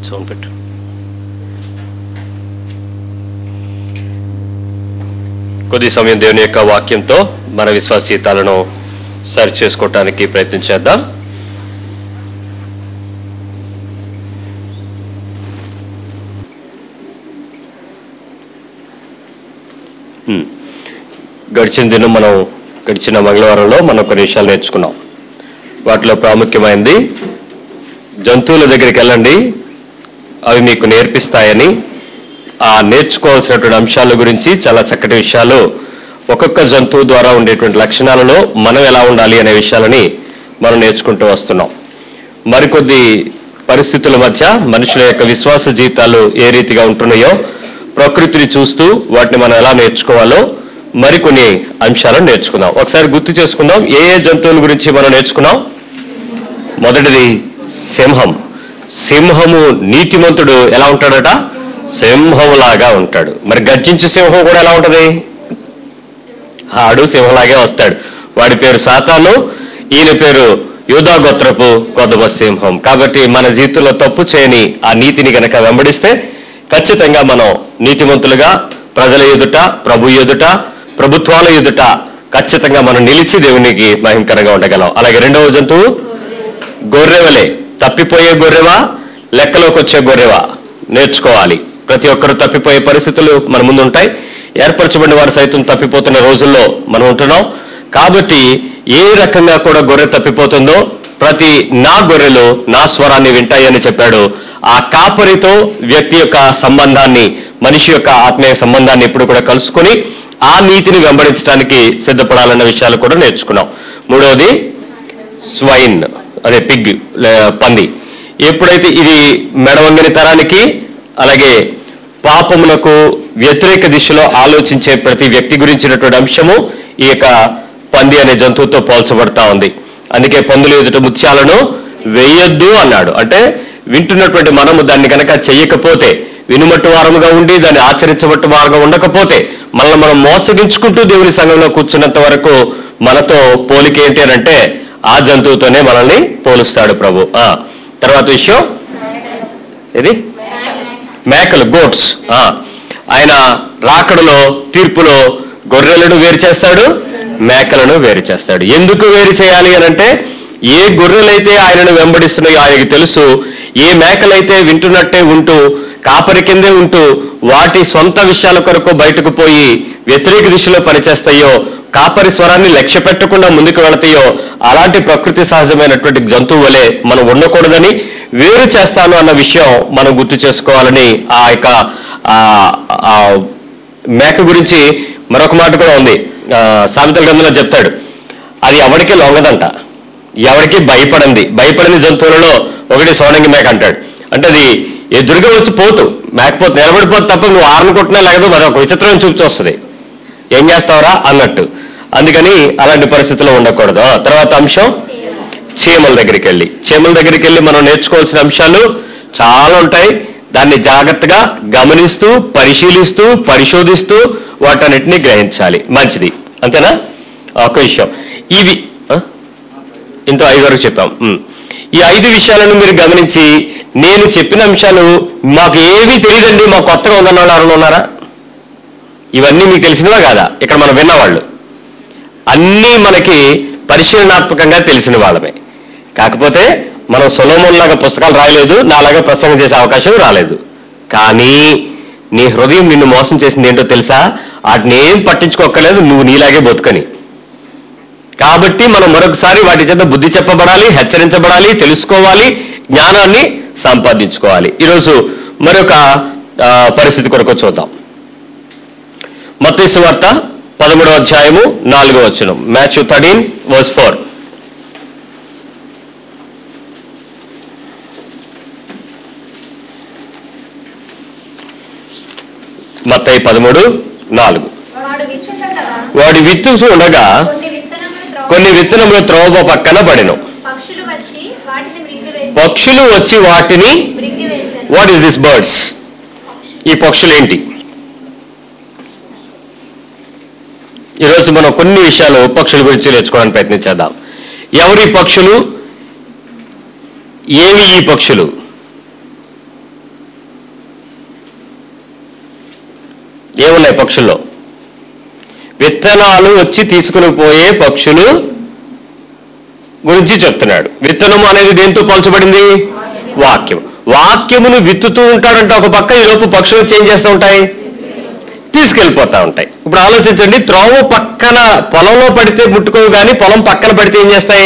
Sound పెట్టు కొద్ది సమయం దేవుని యొక్క వాక్యంతో మన విశ్వాస జీతాలను సరి చేసుకోవటానికి ప్రయత్నం చేద్దాం హ్మ్. గడిచిన దినం మనం గడిచిన మంగళవారంలో మనం కొన్ని విషయాలు నేర్చుకున్నాం వాటిలో ప్రాముఖ్యమైనది జంతువుల దగ్గరికి వెళ్ళండి అవి మీకు నేర్పిస్తాయని ఆ నేర్చుకోవాల్సినటువంటి అంశాల గురించి చాలా చక్కటి విషయాలు ఒక్కొక్క జంతువు ద్వారా ఉండేటువంటి లక్షణాలలో మనం ఎలా ఉండాలి అనే విషయాలని మనం నేర్చుకుంటూ వస్తున్నాం మరికొద్ది పరిస్థితుల మధ్య మనుషుల యొక్క విశ్వాస జీవితాలు ఏ రీతిగా ఉంటున్నాయో ప్రకృతిని చూస్తూ వాటిని మనం ఎలా నేర్చుకోవాలో మరికొన్ని అంశాలను నేర్చుకుందాం ఒకసారి గుర్తు చేసుకుందాం ఏ ఏ జంతువుల గురించి మనం నేర్చుకున్నాం మొదటిది సింహం సింహము నీతిమంతుడు ఎలా ఉంటాడట సింహంలాగా ఉంటాడు మరి గర్జించే సింహం కూడా ఎలా ఉంటది ఆడు సింహంలాగే వస్తాడు వాడి పేరు సాతాను ఈయన పేరు యూదా గోత్రపు కొదవ సింహం కాబట్టి మన జీవితంలో తప్పు చేయని ఆ నీతిని గనక వెంబడిస్తే ఖచ్చితంగా మనం నీతిమంతులుగా ప్రజల ఎదుట ప్రభు ఎదుట ప్రభుత్వాల ఎదుట ఖచ్చితంగా మనం నిలిచి దేవునికి భయంకరంగా ఉండగలం అలాగే రెండవ జంతువు గొర్రెవలే తప్పిపోయే గొర్రెవా లెక్కలోకి వచ్చే గొర్రెవా నేర్చుకోవాలి ప్రతి ఒక్కరు తప్పిపోయే పరిస్థితులు మన ముందు ఉంటాయి ఏర్పరచబడిన వారు సైతం తప్పిపోతున్న రోజుల్లో మనం ఉంటున్నాం కాబట్టి ఏ రకంగా కూడా గొర్రె తప్పిపోతుందో ప్రతి నా గొర్రెలు నా స్వరాన్ని వింటాయని చెప్పాడు ఆ కాపరితో వ్యక్తి యొక్క సంబంధాన్ని మనిషి యొక్క ఆత్మీయ సంబంధాన్ని ఎప్పుడు కూడా కలుసుకొని ఆ నీతిని వెంబడించడానికి సిద్ధపడాలన్న విషయాలు కూడా నేర్చుకున్నాం మూడవది స్వైన్ అదే పిగ్ పంది ఎప్పుడైతే ఇది మెడవంగని తరానికి అలాగే పాపములకు వ్యతిరేక దిశలో ఆలోచించే ప్రతి వ్యక్తి గురించినటువంటి అంశము ఈ యొక్క పంది అనే జంతువుతో పోల్చబడతా ఉంది అందుకే పందులు ఎదుట ముత్యాలను వేయొద్దు అన్నాడు అంటే వింటున్నటువంటి మనము దాన్ని కనుక చెయ్యకపోతే వినుమట్టు వారముగా ఉండి దాన్ని ఆచరించబట్టు వారంగా ఉండకపోతే మనల్ని మనం మోసగించుకుంటూ దేవుని సంఘంలో కూర్చున్నంత వరకు మనతో పోలిక ఏంటి అని అంటే ఆ జంతువుతోనే మనల్ని పోలుస్తాడు ప్రభు ఆ తర్వాత విషయం ఇది మేకలు గోట్స్ ఆయన రాకడలో తీర్పులో గొర్రెలను వేరు చేస్తాడు మేకలను వేరు చేస్తాడు ఎందుకు వేరు చేయాలి అని అంటే ఏ గొర్రెలైతే ఆయనను వెంబడిస్తున్నాయో ఆయనకి తెలుసు ఏ మేకలైతే వింటున్నట్టే ఉంటూ కాపరి కిందే ఉంటూ వాటి సొంత విషయాల కొరకు బయటకు పోయి వ్యతిరేక దిశలో పనిచేస్తాయో కాపరి స్వరాన్ని లక్ష్య పెట్టకుండా ముందుకు వెళతాయో అలాంటి ప్రకృతి సహజమైనటువంటి జంతువు వలె మనం ఉండకూడదని వేరు చేస్తాను అన్న విషయం మనం గుర్తు చేసుకోవాలని ఆ యొక్క ఆ- ఆ మేక గురించి మరొక మాట కూడా ఉంది ఆ, సామెతల గ్రంథంలో చెప్తాడు అది ఎవరికి లొంగదంట ఎవరికి భయపడింది భయపడిన జంతువులలో ఒకటి సోనంగి మేక అంటాడు అంటే అది ఎదురుగా వచ్చి పోతు మేకపోతే నిలబడిపోతే తప్ప నువ్వు ఆరను కొట్టినా లేకపోతే మరొక విచిత్రమైన చూపుతూ వస్తుంది ఏం చేస్తావురా అన్నట్టు అందుకని అలాంటి పరిస్థితుల్లో ఉండకూడదు ఆ, తర్వాత అంశం చీమల దగ్గరికి వెళ్ళి చీమల దగ్గరికి వెళ్ళి మనం నేర్చుకోవాల్సిన అంశాలు చాలా ఉంటాయి దాన్ని జాగ్రత్తగా గమనిస్తూ పరిశీలిస్తూ పరిశోధిస్తూ వాటన్నిటిని గ్రహించాలి మంచిది అంతేనా ఒక విషయం ఇవి ఆ? ఇంతో ఐదు వరకు చెప్పాం ఉమ్. ఈ ఐదు విషయాలను మీరు గమనించి నేను చెప్పిన అంశాలు మాకు ఏమీ తెలియదండి మాకు కొత్తగా ఉందన్న వాళ్ళు ఎవరైనా ఉన్నారా ఇవన్నీ మీకు తెలిసినవా కాదా ఇక్కడ మనం విన్నవాళ్ళు అన్నీ మనకి పరిశీలనాత్మకంగా తెలిసిన వాళ్ళమే కాకపోతే మనం సొలోమోన్లాగా పుస్తకాలు రాయలేదు నాలాగా ప్రసంగం చేసే అవకాశం రాలేదు కానీ నీ హృదయం నిన్ను మోసం చేసింది ఏంటో తెలుసా వాటిని ఏం పట్టించుకోక్కర్లేదు నువ్వు నీలాగే బతుకని కాబట్టి మనం మరొకసారి వాటి చేత బుద్ధి చెప్పబడాలి హెచ్చరించబడాలి తెలుసుకోవాలి జ్ఞానాన్ని సంపాదించుకోవాలి ఈరోజు మరొక ఆ, పరిస్థితి కొరకు చూద్దాం మత్తయి వార్త పదమూడవ అధ్యాయము నాలుగో వచనం మ్యాచ్ థర్టీన్ వర్స్ ఫోర్ మత్తయి పదమూడు నాలుగు వాడు విచ్చుచుండగా వాడి విత్తుసు ఉండగా కొన్ని విత్తనములు త్రోవ కొన్ని విత్తనములు త్రోవ పక్కన పడెను పక్షులు వచ్చి వాటిని మృంగివేసి పక్షులు వచ్చి వాటిని మృంగివేశాను వాట్ ఈస్ దిస్ బర్డ్స్ ఈ పక్షులు ఏంటి ఈరోజు మనం కొన్ని విషయాలు పక్షుల గురించి నేర్చుకోవడానికి ప్రయత్నించేద్దాం ఎవరి పక్షులు ఏవి ఈ పక్షులు ఏమున్నాయి పక్షుల్లో విత్తనాలు వచ్చి తీసుకుని పోయే పక్షులు గురించి చెప్తున్నాడు విత్తనము అనేది దేంతో పోల్చబడింది వాక్యం వాక్యమును విత్తుతూ ఉంటాడంటే ఒక పక్క ఈ లోపు పక్షులు వచ్చి ఏం చేస్తూ ఉంటాయి తీసుకెళ్ళిపోతా ఉంటాయి ఇప్పుడు ఆలోచించండి త్రోవ పక్కన పొలంలో పడితే ముట్టుకోవు కానీ పొలం పక్కన పడితే ఏం చేస్తాయి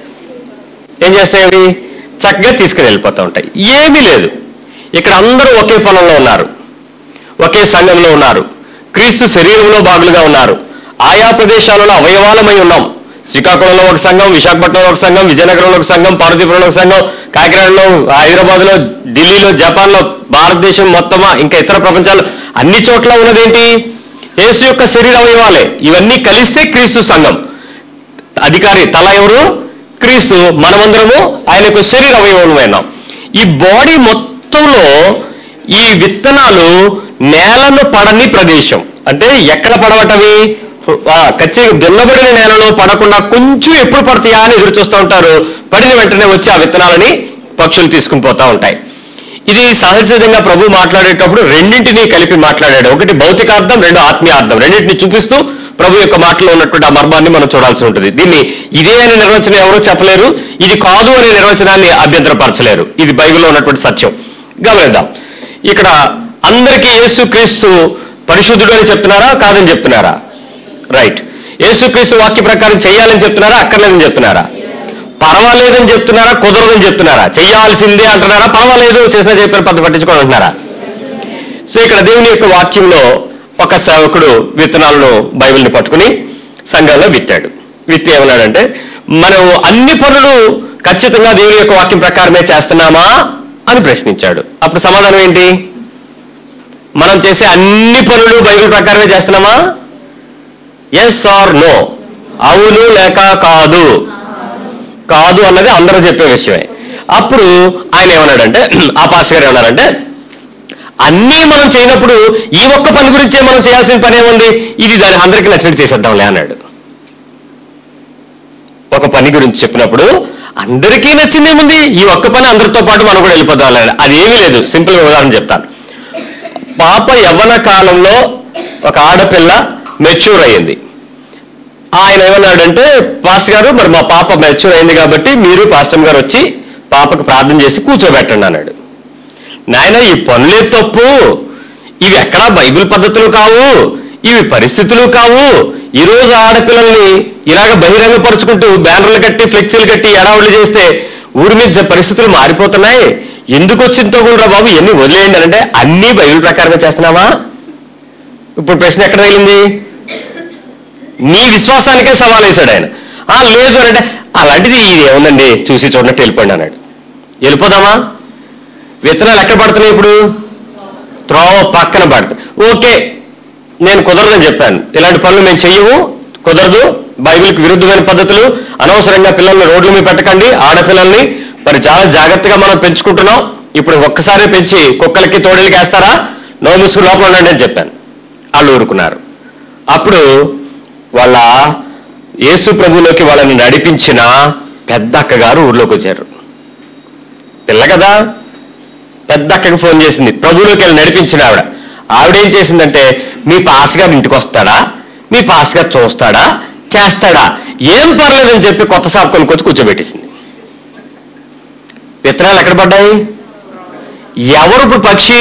ఏం చేస్తాయి అవి చక్కగా తీసుకుని వెళ్ళిపోతూ ఉంటాయి ఏమీ లేదు ఇక్కడ అందరూ ఒకే పొలంలో ఉన్నారు ఒకే సంఘంలో ఉన్నారు క్రీస్తు శరీరంలో భాగులుగా ఉన్నారు ఆయా ప్రదేశాలలో అవయవాలమై ఉన్నాం శ్రీకాకుళంలో ఒక సంఘం విశాఖపట్నంలో ఒక సంఘం విజయనగరంలో ఒక సంఘం పార్వతీపురంలో ఒక సంఘం కాకినాడలో హైదరాబాద్లో ఢిల్లీలో జపాన్లో భారతదేశం మొత్తమా ఇంకా ఇతర ప్రపంచాలు అన్ని చోట్ల ఉన్నదేంటి యేసు యొక్క శరీర అవయవాలే ఇవన్నీ కలిస్తే క్రీస్తు సంఘం అధికారి తల ఎవరు క్రీస్తు మనమందరము ఆయనకు శరీర అవయవమైనాం ఈ బాడీ మొత్తంలో ఈ విత్తనాలు నేలను పడని ప్రదేశం అంటే ఎక్కడ పడవటవి ఆ, ఖచ్చితంగా దున్నబడిన నేలలో పడకుండా కొంచెం ఎప్పుడు పడతాయా అని ఎదురు చూస్తూ ఉంటారు పడిన వెంటనే వచ్చి ఆ విత్తనాలని పక్షులు తీసుకుని పోతా ఉంటాయి ఇది సహజంగా ప్రభు మాట్లాడేటప్పుడు రెండింటినీ కలిపి మాట్లాడాడు ఒకటి భౌతికార్థం రెండు ఆత్మీయార్థం రెండింటిని చూపిస్తూ ప్రభు యొక్క మాటలో ఉన్నటువంటి ఆ మర్మాన్ని మనం చూడాల్సి ఉంటుంది దీన్ని ఇదే అనే నిర్వచనం ఎవరూ చెప్పలేరు ఇది కాదు అనే నిర్వచనాన్ని అభ్యంతరపరచలేరు ఇది బైబిల్లో ఉన్నటువంటి సత్యం గమనిద్దాం ఇక్కడ అందరికీ యేసు క్రీస్తు పరిశుద్ధుడు అని చెప్తున్నారా కాదని చెప్తున్నారా రైట్ యేసుక్రీస్తు వాక్య ప్రకారం చేయాలని చెప్తున్నారా అక్కర్లేదని చెప్తున్నారా పర్వాలేదని చెప్తున్నారా కుదరదని చెప్తున్నారా చెయ్యాల్సిందే అంటున్నారా పర్వాలేదు చేసినా చెప్పిన పద్ధతి పట్టించుకోని అంటున్నారా సో ఇక్కడ దేవుని యొక్క వాక్యంలో ఒక సేవకుడు విత్తనాలను బైబిల్ని పట్టుకుని సంఘంలో విత్తాడు విత్తి ఏమన్నాడంటే మనం అన్ని పనులు ఖచ్చితంగా దేవుని యొక్క వాక్యం ప్రకారమే చేస్తున్నామా అని ప్రశ్నించాడు అప్పుడు సమాధానం ఏంటి మనం చేసే అన్ని పనులు బైబిల్ ప్రకారమే చేస్తున్నామా ఎస్ ఆర్ నో అవును లేక కాదు కాదు అన్నది అందరూ చెప్పే విషయమే అప్పుడు ఆయన ఏమన్నాడంటే ఆ పాస్ గారు ఏమన్నారంటే అన్నీ మనం చేయనప్పుడు ఈ ఒక్క పని గురించే మనం చేయాల్సిన పని ఏముంది ఇది దాని అందరికీ నచ్చినట్టు చేసేద్దాంలే అన్నాడు ఒక పని గురించి చెప్పినప్పుడు అందరికీ నచ్చిందేముంది ఈ ఒక్క పని అందరితో పాటు మనం కూడా వెళ్ళిపోదాం అన్నాడు అది ఏమీ లేదు సింపుల్ ఉదాహరణ చెప్తాను పాప యవ్వన కాలంలో ఒక ఆడపిల్ల మెచ్యూర్ అయ్యింది ఆయన ఏమన్నాడంటే పాస్టర్ గారు మరి మా పాప మెచ్యూర్ అయింది కాబట్టి మీరు పాస్టర్ గారు వచ్చి పాపకు ప్రార్థన చేసి కూర్చోబెట్టండి అన్నాడు నాయన ఈ పనులే తప్పు ఇవి ఎక్కడా బైబిల్ పద్ధతులు కావు ఇవి పరిస్థితులు కావు ఈ రోజు ఆడపిల్లల్ని ఇలాగ బహిరంగపరుచుకుంటూ బ్యానర్లు కట్టి ఫ్లెక్సీలు కట్టి ఎడావుళ్ళు చేస్తే ఊరి మీద పరిస్థితులు మారిపోతున్నాయి ఎందుకు వచ్చిందో కూడా బాబు ఎన్ని వదిలేయండి అని అంటే అన్నీ బైబిల్ ప్రకారంగా చేస్తున్నావా ఇప్పుడు ప్రశ్న ఎక్కడ తగిలింది నీ విశ్వాసానికే సవాల్ వేశాడు ఆయన ఆ లేదు అని అంటే అలాంటిది ఇది ఏముందండి చూసి చూడనట్టు వెళ్ళిపోండి అన్నాడు వెళ్ళిపోదామా విత్తనాలు ఎక్కడ పడుతున్నాయి ఇప్పుడు త్రోవ పక్కన పడుతుంది ఓకే నేను కుదరదని చెప్పాను ఇలాంటి పనులు మేము చెయ్యము కుదరదు బైబిల్కి విరుద్ధమైన పద్ధతులు అనవసరంగా పిల్లల్ని రోడ్ల మీద పెట్టకండి ఆడపిల్లల్ని మరి చాలా జాగ్రత్తగా మనం పెంచుకుంటున్నాం ఇప్పుడు ఒక్కసారి పెంచి కుక్కలకి తోడేళ్ళకి వేస్తారా నో ముసుగు లోపల ఉండండి అని చెప్పాను వాళ్ళు ఊరుకున్నారు అప్పుడు వాళ్ళ యేసు ప్రభులోకి వాళ్ళని నడిపించిన పెద్ద అక్కగారు ఊర్లోకి వచ్చారు పిల్ల కదా పెద్ద అక్కకి ఫోన్ చేసింది ప్రభులోకి వెళ్ళి నడిపించిన ఆవిడ ఆవిడ ఏం చేసిందంటే మీ పాస్ గారు ఇంటికి వస్తాడా మీ పాస్ గారు చూస్తాడా చేస్తాడా ఏం పర్లేదని చెప్పి కొత్త సాపు కొనుక్కొచ్చి కూర్చోబెట్టేసింది విత్తనాలు ఎక్కడ పడ్డాయి ఎవరు ఇప్పుడు పక్షి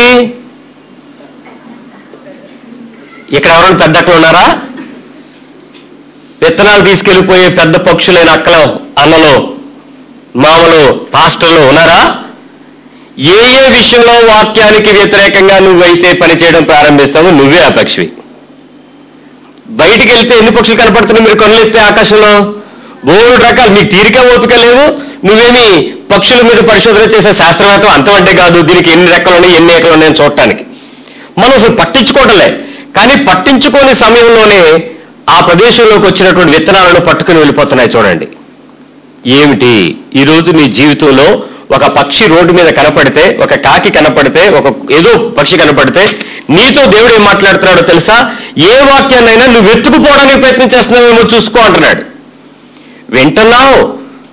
ఇక్కడ ఎవరైనా పెద్ద అక్కలు ఉన్నారా విత్తనాలు తీసుకెళ్లిపోయే పెద్ద పక్షులైన అక్కలు అన్నలు మామలు పాస్టర్లు ఉన్నారా ఏ ఏ విషయంలో వాక్యానికి వ్యతిరేకంగా నువ్వైతే పనిచేయడం ప్రారంభిస్తావో నువ్వే ఆ పక్షివి బయటికి వెళ్తే ఎన్ని పక్షులు కనపడుతున్నాయి మీరు కొనలేస్తే ఆకాశంలో బోర్డు రకాలు మీకు తీరిక ఓపిక లేదు నువ్వేమి పక్షుల మీద పరిశోధన చేసే శాస్త్రవేత్త అంతమంటే కాదు దీనికి ఎన్ని రెక్కలు ఉన్నాయి ఎన్ని ఏకలు ఉన్నాయని చూడటానికి మనం అసలు పట్టించుకోవటంలే కానీ పట్టించుకోని సమయంలోనే ఆ ప్రదేశంలోకి వచ్చినటువంటి విత్తనాలను పట్టుకుని వెళ్ళిపోతున్నాయి చూడండి ఏమిటి ఈరోజు నీ జీవితంలో ఒక పక్షి రోడ్డు మీద కనపడితే ఒక కాకి కనపడితే ఒక ఏదో పక్షి కనపడితే నీతో దేవుడు ఏం మాట్లాడుతున్నాడో తెలుసా ఏ వాక్యాన్నైనా నువ్వు వెతుకుపోవడానికి ప్రయత్నం చేస్తున్నావేమో చూసుకో అంటున్నాడు వింటున్నావు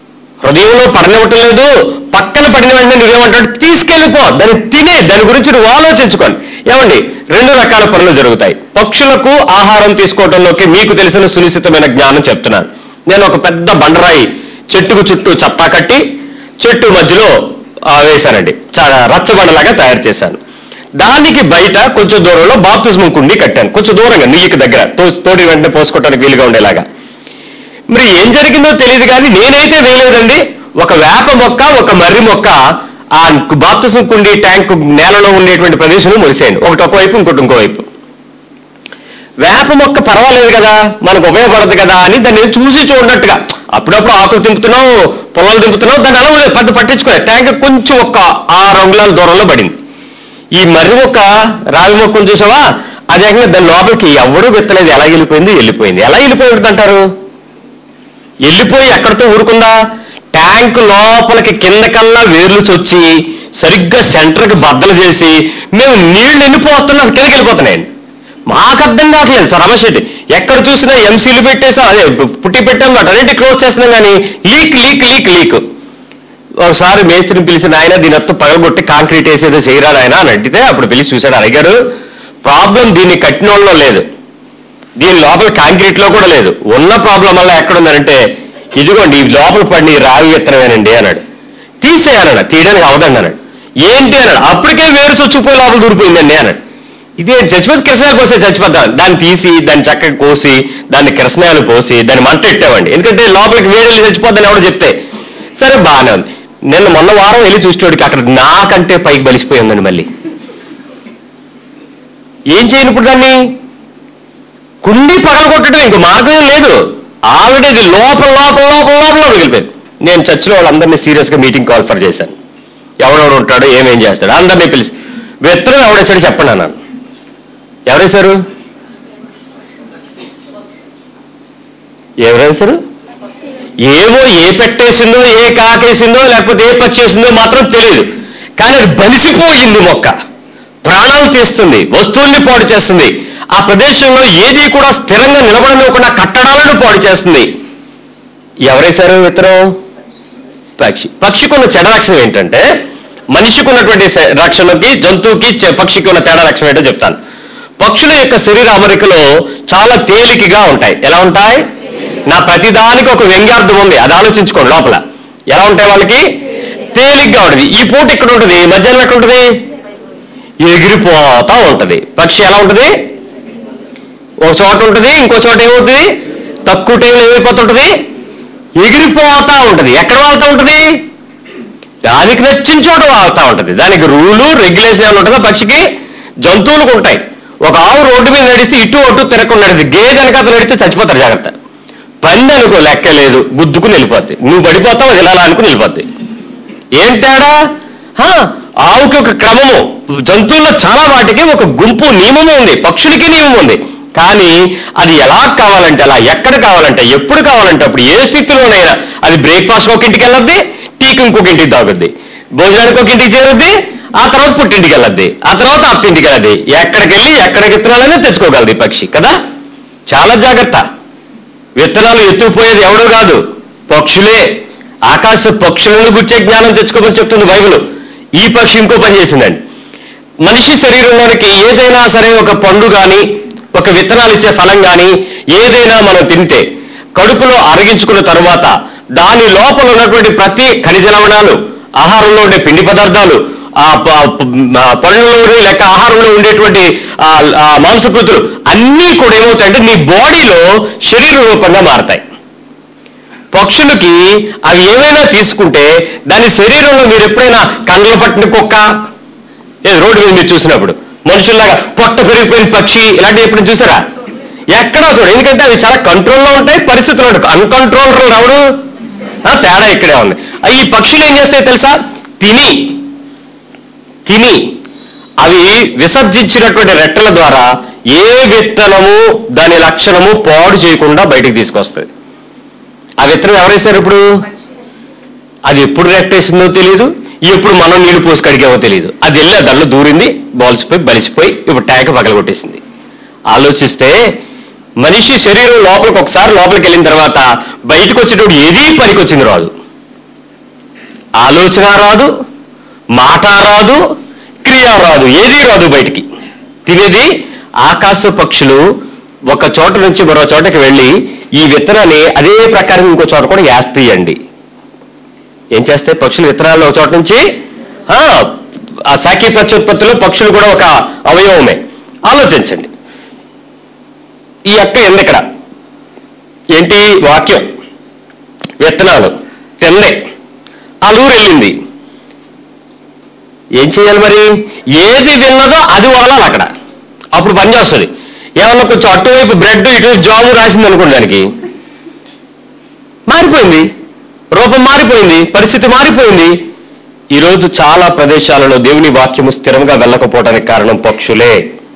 హృదయంలో పడనివ్వటం లేదు పక్కన పడిన వెంటనే నువ్వేమంటాడు తీసుకెళ్ళిపో దాన్ని తినే దాని గురించి నువ్వు ఆలోచించుకోండి ఏమండి రెండు రకాల పనులు జరుగుతాయి పక్షులకు ఆహారం తీసుకోవడంలోకి మీకు తెలిసిన సునిశ్చితమైన జ్ఞానం చెప్తున్నాను నేను ఒక పెద్ద బండరాయి చెట్టుకు చుట్టూ చప్పా కట్టి చెట్టు మధ్యలో ఆ, వేశానండి చాలా రచ్చబండలాగా తయారు చేశాను దానికి బయట కొంచెం దూరంలో బాప్తిజం కుండి కట్టాను కొంచెం దూరంగా నీళ్ళకి దగ్గర తో- తోటి వెంటనే పోసుకోవడానికి వీలుగా ఉండేలాగా మరి ఏం జరిగిందో తెలియదు కానీ నేనైతే వేయలేదండి ఒక వేప మొక్క ఒక మర్రి మొక్క ఆ బాప్తిజం కుండి ట్యాంక్ నేలలో ఉండేటువంటి ప్రదేశంలో మొలిసేయండి ఒకటి ఒకవైపు ఇంకోటి ఇంకోవైపు వేప మొక్క పర్వాలేదు కదా మనకు ఉపయోగపడదు కదా అని దాన్ని చూసి చూడనట్టుగా అప్పుడప్పుడు ఆకులు దింపుతున్నావు పొలాలు దింపుతున్నావు దాన్ని అలా వదిలేయ్, పెద్ద పట్టించుకోలేదు ట్యాంక్ కొంచెం ఒక ఆరు అంగుళాల దూరంలో పడింది ఈ మర్రి మొక్క రావి మొక్కను చూసావా అది ఏకంగా దాని లోపలికి ఎవడూ విత్తలేదు ఎలా వెళ్ళిపోయింది వెళ్ళిపోయింది ఎలా వెళ్ళిపోయి ఉంటుంది అంటారు వెళ్ళిపోయి ఎక్కడితో ఊరుకుందా ట్యాంక్ లోపలికి కిందకల్లా వేర్లు చొచ్చి సరిగ్గా సెంటర్కి బద్దలు చేసి మేము నీళ్లు ఎన్నిపోతున్నా కిందకి వెళ్ళిపోతున్నాయండి మాకు అర్థం కావట్లేదు సార్ రమశెట్టి ఎక్కడ చూసినా ఎంసీలు పెట్టేసాం అదే పుట్టి పెట్టాం వాటి అన్నింటి క్లోజ్ చేస్తున్నాం కానీ లీక్ లీక్ లీక్ లీక్ ఒకసారి మేస్త్రిని పిలిచిన ఆయన దీని అత్త పగలగొట్టి కాంక్రీట్ వేసేదో చేయరా ఆయన అని అడిగితే అప్పుడు పిలిచి చూశాడు అడిగారు ప్రాబ్లం దీన్ని కట్టిన వాళ్ళలో లేదు దీని లోపల కాంక్రీట్ లో కూడా లేదు ఉన్న ప్రాబ్లం వల్ల ఎక్కడుందంటే ఇదిగోండి ఈ లోపల పడిన ఈ రావి విత్తనమేనండి అన్నాడు తీసేయాలన్నాడు తీయడానికి అవదండి అన్నాడు ఏంటి అన్నాడు అప్పటికే వేరు చొచ్చుకుపోయి లోపల దూరిపోయిందండి అన్నాడు ఇది చచ్చిపోతే కిరసనాయలు పోసే చచ్చిపోతాం దాన్ని తీసి దాన్ని చక్కగా కోసి దాన్ని కిరసనాయలు పోసి దాన్ని మంట పెట్టామండి ఎందుకంటే లోపలికి వేడి చచ్చిపోద్దని ఎవడో చెప్తే సరే బాగానే ఉంది నిన్న మొన్న వారం వెళ్ళి చూసేవాడికి అక్కడ నాకంటే పైకి బలిసిపోయి ఉందండి మళ్ళీ ఏం చేయను ఇప్పుడు దాన్ని కుండి పగలగొట్టడం ఇంకో మార్గం లేదు ఆల్రెడీ ఇది లోపల లోపల లోపల లోపల మిగిలిపోయింది నేను చర్చిలో వాళ్ళందరినీ సీరియస్ గా మీటింగ్ కాల్ఫర్ చేశాను ఎవడెవడు ఉంటాడో ఏమేం చేస్తాడు అందరినీ పిలిచి విత్తనం ఎవడేసాడు చెప్పండి అన్నాను ఎవరేశారు ఎవరేశారు ఏవో ఏ పెట్టేసిందో ఏ కాకేసిందో లేకపోతే ఏ పచ్చేసిందో మాత్రం తెలియదు కానీ అది బలిసిపోయింది మొక్క ప్రాణాలు తీస్తుంది వస్తువుల్ని పాడు చేస్తుంది ఆ ప్రదేశంలో ఏది కూడా స్థిరంగా నిలబడనివ్వకుండా కట్టడాలను పాడు చేస్తుంది ఎవరేశారు విత్తనం పక్షి పక్షికి ఉన్న చెడ లక్షణం ఏంటంటే మనిషికి ఉన్నటువంటి శ- రక్షణకి జంతువుకి చె- పక్షికి ఉన్న తేడా లక్షణం ఏంటో చెప్తాను పక్షుల యొక్క శరీర అమరికలు చాలా తేలికగా ఉంటాయి ఎలా ఉంటాయి నా ప్రతిదానికి ఒక వ్యంగ్యార్థం ఉంది అది ఆలోచించుకోండి లోపల ఎలా ఉంటాయి వాళ్ళకి తేలిగ్గా ఉంటుంది ఈ పూట ఇక్కడ ఉంటుంది మధ్యాహ్నం ఎక్కడ ఉంటుంది ఎగిరిపోతా ఉంటది పక్షి ఎలా ఉంటుంది ఒక చోట ఉంటుంది ఇంకో చోట ఏమవుతుంది తక్కువ టైంలో ఏమైపోతుంటది ఎగిరిపోతా ఉంటది ఎక్కడ వాళ్తా ఉంటది దానికి నచ్చిన చోట వాళ్తా ఉంటది దానికి రూలు రెగ్యులేషన్ ఏమైనా ఉంటుందా పక్షికి జంతువులకు ఉంటాయి ఒక ఆవు రోడ్డు మీద నడిస్తే ఇటు అటు తిరగకుండా నడిస్తే గేదె వెనక అతను నడిస్తే చచ్చిపోతారు జాగ్రత్త పంది అనుకో లెక్క లేదు గుద్దుకుని వెళ్ళిపోద్ది నువ్వు పడిపోతావు అది ఇలా అనుకుని వెళ్ళిపోద్ది ఏం తేడా హా, ఆవుకి ఒక క్రమము జంతువుల్లో చాలా వాటికి ఒక గుంపు నియమము ఉంది పక్షులకి నియమం ఉంది కానీ అది ఎలా కావాలంటే అలా ఎక్కడ కావాలంటే ఎప్పుడు కావాలంటే అప్పుడు ఏ స్థితిలోనైనా అది బ్రేక్ఫాస్ట్ ఒక ఇంటికి వెళ్ళొద్ది టీకి ఇంకొక ఇంటికి తాగుద్ది భోజనానికి ఒక ఇంటికి చేరుద్ది ఆ తర్వాత పుట్టింటికి వెళ్ళద్ది ఆ తర్వాత అత్తింటికి వెళ్ళద్ది ఎక్కడికి వెళ్ళి ఎక్కడికి విత్తనాలనే తెచ్చుకోగలదు ఈ పక్షి కదా చాలా జాగ్రత్త విత్తనాలు ఎత్తుకుపోయేది ఎవడో కాదు పక్షులే ఆకాశ పక్షులను గుర్చే జ్ఞానం తెచ్చుకోమని చెప్తుంది బైబిల్ ఈ పక్షి ఇంకో పని చేసిందండి మనిషి శరీరంలోనికి ఏదైనా సరే ఒక పండు గాని ఒక విత్తనాలు ఇచ్చే ఫలం గాని ఏదైనా మనం తింటే కడుపులో అరగించుకున్న తరువాత దాని లోపల ఉన్నటువంటి ప్రతి ఖనిజ లవణాలు ఆహారంలో ఉండే పిండి పదార్థాలు ఆ ప- ప- ఆ పళ్ళలో ఉండే లేక ఆహారంలో ఉండేటువంటి ఆ ఆ మాంసకృతులు అన్నీ కూడా ఏమవుతాయంటే నీ బాడీలో శరీర రూపంగా మారతాయి పక్షులకి అవి ఏమైనా తీసుకుంటే దాని శరీరంలో మీరు ఎప్పుడైనా కండ్ల పట్టిన కుక్క ఏదో రోడ్డు మీద మీరు చూసినప్పుడు మనుషుల్లాగా పొట్ట పెరిగిపోయిన పక్షి ఇలాంటివి ఎప్పుడు చూసారా ఎక్కడో చూడు ఎందుకంటే అవి చాలా కంట్రోల్లో ఉంటాయి పరిస్థితులు ఉంటాయి అన్కంట్రోల్ రావడు ఆ, తేడా ఇక్కడే ఉంది ఆ, ఈ పక్షులు ఏం చేస్తాయి తెలుసా తిని తిని అవి విసర్జించినటువంటి రెట్టల ద్వారా ఏ విత్తనము దాని లక్షణము పాడు చేయకుండా బయటికి తీసుకొస్తుంది ఆ విత్తనం ఎవరేశారు ఇప్పుడు అది ఎప్పుడు రెట్టేసిందో తెలియదు ఎప్పుడు మనం నీళ్లు పోసి కడిగామో తెలియదు అది వెళ్ళి ఆ దానిలో దూరింది బాల్సిపోయి బలిసిపోయి ఇప్పుడు ట్యాంక్ పగలగొట్టేసింది ఆలోచిస్తే మనిషి శరీరం లోపలికి ఒకసారి లోపలికి వెళ్ళిన తర్వాత బయటకు వచ్చేటప్పుడు ఏదీ పనికొచ్చింది రాదు ఆలోచన రాదు మాట రాదు క్రియ రాదు ఏది రాదు బయటికి తినేది ఆకాశ పక్షులు ఒక చోట నుంచి మరో చోటకి వెళ్ళి ఈ విత్తనాన్ని అదే ప్రకారం ఇంకో చోట కూడా వేస్తాయండి ఏం చేస్తాయి పక్షులు విత్తనాలు ఒక చోట నుంచి ఆ, ఆ శాఖీ ప్రత్యుత్పత్తిలో పక్షులు కూడా ఒక అవయవమే ఆలోచించండి ఈ అక్క ఎందు ఇక్కడ ఏంటి వాక్యం విత్తనాలు తెల్లే అలూరు వెళ్ళింది ఏం చేయాలి మరి ఏది విన్నదో అది వదలాలి అక్కడ అప్పుడు పని చేస్తుంది ఏమన్నా కొంచెం అటువైపు బ్రెడ్ ఇటువైపు జాము రాసింది అనుకోండి దానికి మారిపోయింది రూపం మారిపోయింది పరిస్థితి మారిపోయింది ఈరోజు చాలా ప్రదేశాలలో దేవుని వాక్యము స్థిరంగా వెళ్ళకపోవడానికి కారణం పక్షులే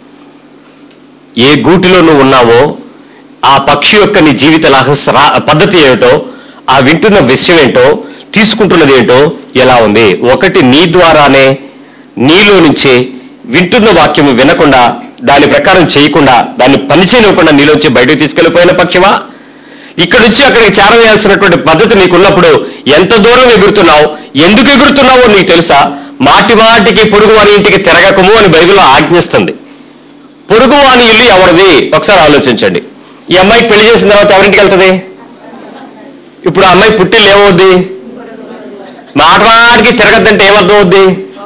ఏ గూటిలో నువ్వు ఉన్నావో ఆ పక్షి యొక్క నీ జీవిత రహస్య రా- పద్ధతి ఏమిటో ఆ వింటున్న విషయం ఏంటో తీసుకుంటున్నది ఏంటో ఎలా ఉంది ఒకటి నీ ద్వారానే నీలో నుంచే వింటున్న వాక్యము వినకుండా దాని ప్రకారం చేయకుండా దాన్ని పని చేయనివ్వకుండా నీలోంచి బయటకు తీసుకెళ్లిపోయిన పక్షివా ఇక్కడ నుంచి అక్కడికి చేరవేయాల్సినటువంటి పద్ధతి నీకున్నప్పుడు ఎంత దూరం ఎగురుతున్నావు ఎందుకు ఎగురుతున్నావో నీకు తెలుసా మాటి మాటికి పొరుగు వారి ఇంటికి తిరగకము అని బైబిల్లో ఆజ్ఞిస్తుంది పొరుగు వాని ఇల్లు ఎవరిది ఒకసారి ఆలోచించండి ఈ అమ్మాయికి పెళ్లి చేసిన తర్వాత ఎవరింటికి వెళ్తుంది ఇప్పుడు ఆ అమ్మాయి పుట్టిల్లు ఏమవుద్ది మాట మాటికి తిరగద్దంటే ఏమర్థం అవుద్ది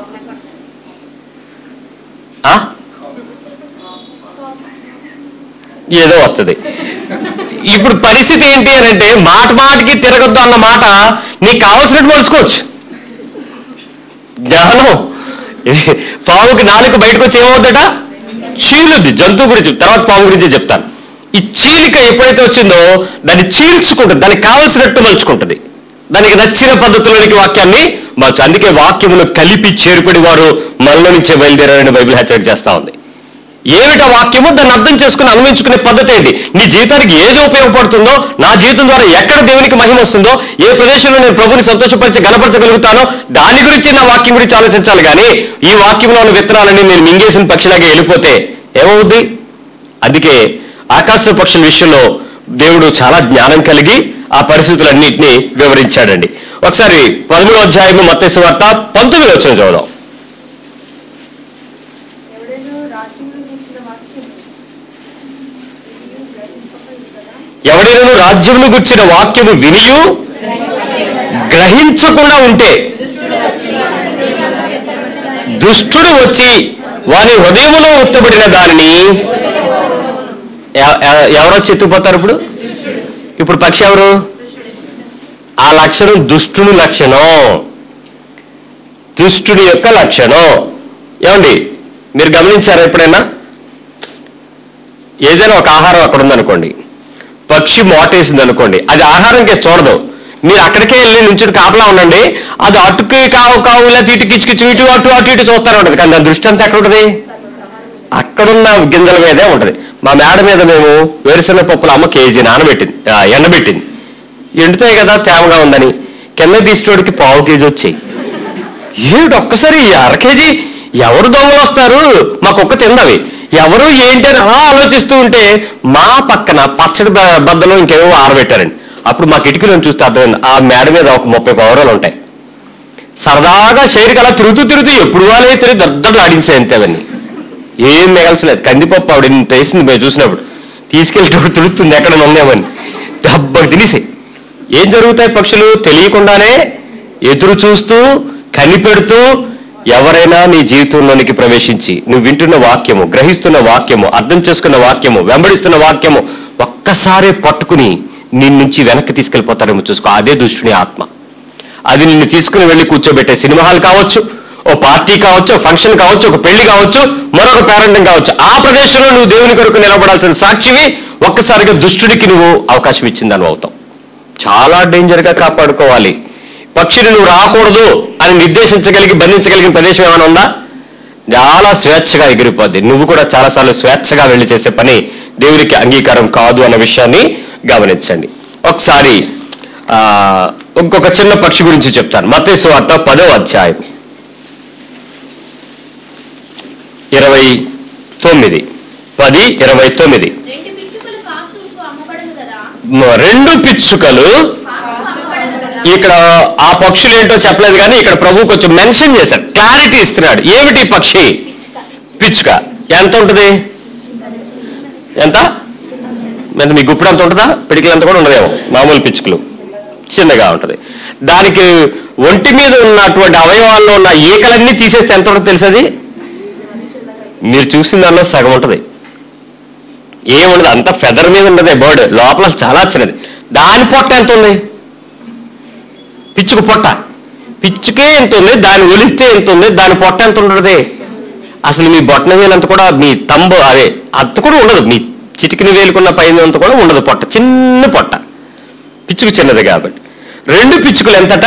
ఆ? ఏదో వస్తుంది ఇప్పుడు పరిస్థితి ఏంటి అని అంటే మాట మాటికి తిరగద్దు అన్న మాట నీకు కావలసినట్టు మలుచుకోవచ్చు జ్ఞానం ఇది పావుకి నాలుగు బయటకు వచ్చి ఏమవుద్దట చీలుద్ది జంతువు గురించి తర్వాత పాము గురించి చెప్తాను ఈ చీలిక ఎప్పుడైతే వచ్చిందో దాన్ని చీల్చుకుంటుంది దానికి కావలసినట్టు మలుచుకుంటుంది దానికి నచ్చిన పద్ధతిలోనికి వాక్యాన్ని మార్చు అందుకే వాక్యమును కలిపి చేరుపడి వారు మనలో నుంచే బయలుదేరారని బైబిల్ హెచ్చరిక చేస్తా ఉంది ఏమిటా వాక్యము దాన్ని అర్థం చేసుకుని అన్వయించుకునే పద్ధతి ఏంటి నీ జీవితానికి ఏది ఉపయోగపడుతుందో నా జీవితం ద్వారా ఎక్కడ దేవునికి మహిమ వస్తుందో ఏ ప్రదేశంలో నేను ప్రభుని సంతోషపరిచి గణపరచగలుగుతానో దాని గురించి నా వాక్యం గురించి ఆలోచించాలి కానీ ఈ వాక్యంలో ఉన్న విత్తనాలని నేను మింగేసిన పక్షిలాగా వెళ్ళిపోతే ఏమవుద్ది అందుకే ఆకాశ పక్షుల విషయంలో దేవుడు చాలా జ్ఞానం కలిగి ఆ పరిస్థితులన్నింటినీ వివరించాడండి ఒకసారి పదమూడో అధ్యాయము మత్తేసు వార్త పంతొమ్మిది వచ్చిన చదువుదాం ఎవడైనా రాజ్యంలో కూర్చున్న వాక్యం గ్రహింపక కదా ఎవడైనా రాజ్యమును గుర్చిన వాక్యము వినియు గ్రహించకుండా ఉంటే దుష్టుడు వచ్చి వాని హృదయములో ఉత్తబడిన దానిని ఎ- ఎ- ఎవరో చెత్తుపోతారు ఇప్పుడు ఇప్పుడు పక్షి ఎవరు ఆ లక్షణం దుష్టుని లక్షణం దుష్టుడి యొక్క లక్షణం ఏమండి మీరు గమనించారా ఎప్పుడైనా ఏదైనా ఒక ఆహారం అక్కడ ఉందనుకోండి పక్షి మోటేసింది అనుకోండి అది ఆహారం కేసు చూడదు మీరు అక్కడికే వెళ్ళి నుంచి కాపలా ఉండండి అది అటుకి కావు కావు ఇలా ఇటు కిచుకిచు ఇటు అటు అటు ఇటు చూస్తానే ఉంటుంది కానీ దాని దృష్టి అంతా ఎక్కడ ఉంటుంది అక్కడున్న గింజల మీదే ఉంటది మా మేడ మీద మేము వేరుశెనగ పప్పుల అమ్మ కేజీ నానబెట్టింది ఆ, ఎండబెట్టింది ఎండుతాయి కదా తేమగా ఉందని కింద తీసుకోడికి పావు కేజీ వచ్చాయి ఏమిటి ఒక్కసారి ఈ అర కేజీ ఎవరు దొంగలు వస్తారు మా కుక్క తిందవి ఎవరు ఏంటి అని అలా ఆలోచిస్తూ ఉంటే మా పక్కన పచ్చడి బ- బద్దలో ఇంకేవో ఆరబెట్టారండి అప్పుడు మా కిటికీలో చూస్తే అర్థమైంది ఆ మేడ మీద ఒక ముప్పై పౌరాలు ఉంటాయి సరదాగా షైర్కి అలా తిరుగుతూ తిరుగుతూ ఎప్పుడు వాళ్ళే తిరిగి దద్దలు ఆడించాయి అంతే అవన్నీ ఏం మిగల్చలేదు కందిపప్పు ఆవిడ ఇంత వేసింది మేము చూసినప్పుడు తీసుకెళ్ళేటప్పుడు తిరుగుతుంది ఎక్కడ ఉందేమని దెబ్బకి తినేసి ఏం జరుగుతాయి పక్షులు తెలియకుండానే ఎదురు చూస్తూ కనిపెడుతూ ఎవరైనా నీ జీవితంలోనికి ప్రవేశించి నువ్వు వింటున్న వాక్యము గ్రహిస్తున్న వాక్యము అర్థం చేసుకున్న వాక్యము వెంబడిస్తున్న వాక్యము ఒక్కసారే పట్టుకుని నీ నుంచి వెనక్కి తీసుకెళ్ళిపోతారేమో చూసుకో అదే దుష్టుని ఆత్మ అది నిన్ను తీసుకుని వెళ్ళి కూర్చోబెట్టే సినిమా హాల్ కావచ్చు ఓ పార్టీ కావచ్చు ఓ ఫంక్షన్ కావచ్చు ఒక పెళ్లి కావచ్చు మరొక పేరెంటింగ్ కావచ్చు ఆ ప్రదేశంలో నువ్వు దేవుని కొరకు నిలబడాల్సిన సాక్షివి ఒక్కసారిగా దుష్టుడికి నువ్వు అవకాశం ఇచ్చిందని అవుతావు చాలా డేంజర్ గా కాపాడుకోవాలి పక్షిని నువ్వు రాకూడదు అని నిర్దేశించగలిగి బంధించగలిగిన ప్రదేశం ఏమైనా ఉందా చాలా స్వేచ్ఛగా ఎగిరిపోద్ది నువ్వు కూడా చాలాసార్లు స్వేచ్ఛగా వెళ్ళి చేసే పని దేవునికి అంగీకారం కాదు అన్న విషయాన్ని గమనించండి ఒకసారి ఆ, ఇంకొక చిన్న పక్షి గురించి చెప్తాను మతేసు వార్త పదో అధ్యాయం ఇరవై తొమ్మిది పది ఇరవై తొమ్మిది రెండు పిచ్చుకలు కాసులకు అమ్మబడదు కదా మ- రెండు పిచ్చుకలు కాసుకు అమ్మబడదు కదా ఇక్కడ ఆ పక్షులు ఏంటో చెప్పలేదు కానీ ఇక్కడ ప్రభు కొంచెం మెన్షన్ చేశాడు క్లారిటీ ఇస్తున్నాడు ఏమిటి ఈ పక్షి పిచ్చుక ఎంత ఉంటుంది ఎంత ఎంత మీ గుప్పుడు అంత ఉంటుందా పిడికిలు అంత కూడా ఉండదేమో మామూలు పిచ్చుకలు చిన్నగా ఉంటుంది దానికి ఒంటి మీద ఉన్నటువంటి అవయవాల్లో ఉన్న ఈకలన్నీ తీసేస్తే ఎంత ఉంటుందో తెలుసది మీరు చూసిన దానిలో సగం ఉంటుంది ఏముండదు అంత ఫెదర్ మీద ఉండదు బర్డ్ లోపల చాలా చిన్నది దాని పొట్ట ఎంత ఉంది పిచ్చుకు పొట్ట పిచ్చుకే ఎంత ఉంది దాన్ని ఒలిస్తే ఎంత ఉంది దాని పొట్ట ఎంత ఉంటుంది అసలు మీ బొట్టన వేలంత కూడా మీ తంబు అదే అంత కూడా ఉండదు మీ చిటికిన వేలుకున్న పైన అంత కూడా ఉండదు పొట్ట చిన్న పొట్ట పిచ్చుకు చిన్నది కాబట్టి రెండు పిచ్చుకలు ఎంతట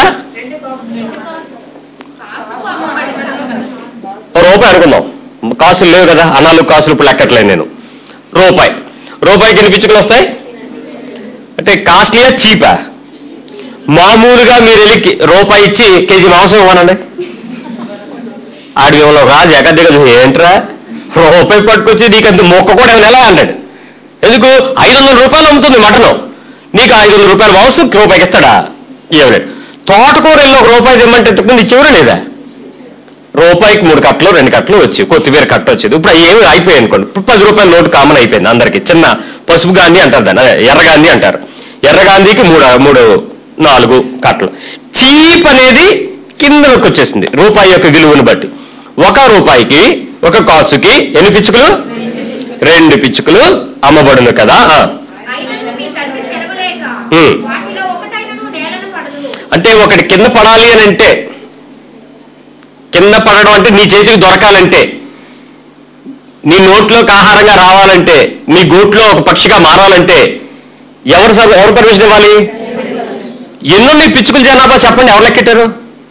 ఓ రూపాయి అనుకుందాం కాసులు లేవు కదా అనాలు కాసులు ఇప్పుడు లెక్కట్లేదు నేను రూపాయి రూపాయికి ఎన్ని పిచ్చుకలు వస్తాయి అంటే కాస్ట్లీయా చీపా మామూలుగా మీరు వెళ్ళి కి- రూపాయి ఇచ్చి కేజీ మాంసం ఇవ్వనండి ఆడి ఏమో రాజు ఎక్కడ దిగదు ఏంట్రా రూపాయి పట్టుకొచ్చి నీకు అంత మొక్క కూడా ఏమైనా ఎలా అన్నాడు ఎందుకు ఐదు వందల రూపాయలు అమ్ముతుంది మటను నీకు ఐదు వందల రూపాయల మాంసం రూపాయికి ఇస్తాడా ఇవ్వలేడు తోటకూర వెళ్ళి ఒక రూపాయి తెమ్మంటే ఇంతకుముందు ఇచ్చేవారు లేదా రూపాయికి మూడు కట్టలు రెండు కట్టలు వచ్చి కొత్తిమీర కట్ట వచ్చేది ఇప్పుడు అవి ఏమి అయిపోయాయి అనుకోండి ఇప్పుడు పది రూపాయల నోటు కామన్ అయిపోయింది అందరికి చిన్న పసుపు గాంధీ అంటారు దాన్ని అదే ఎర్ర గాంధీ అంటారు ఎర్ర గాంధీకి మూడు మూడు నాలుగు కట్టలు చీప్ అనేది కిందలోకి వచ్చేసింది రూపాయి యొక్క విలువను బట్టి ఒక రూపాయికి ఒక కాసుకి ఎన్ని పిచ్చుకలు రెండు పిచ్చుకలు అమ్మబడును కదా ఆ. అయినను మీ తండ్రి తెరవలేక ఉమ్. వాటిలో ఒకటైనను నేలను పడదు అంటే ఒకటి కింద పడాలి అని అంటే కింద పడడం అంటే నీ చేతికి దొరకాలంటే నీ నోట్లోకి ఆహారంగా రావాలంటే నీ గూట్లో ఒక పక్షిగా మారాలంటే ఎవరు సభ ఎవరు పర్మిషన్ ఇవ్వాలి ఎన్నున్నాయి పిచ్చుకల జనాభా చెప్పండి ఎవరు లెక్కెట్టారు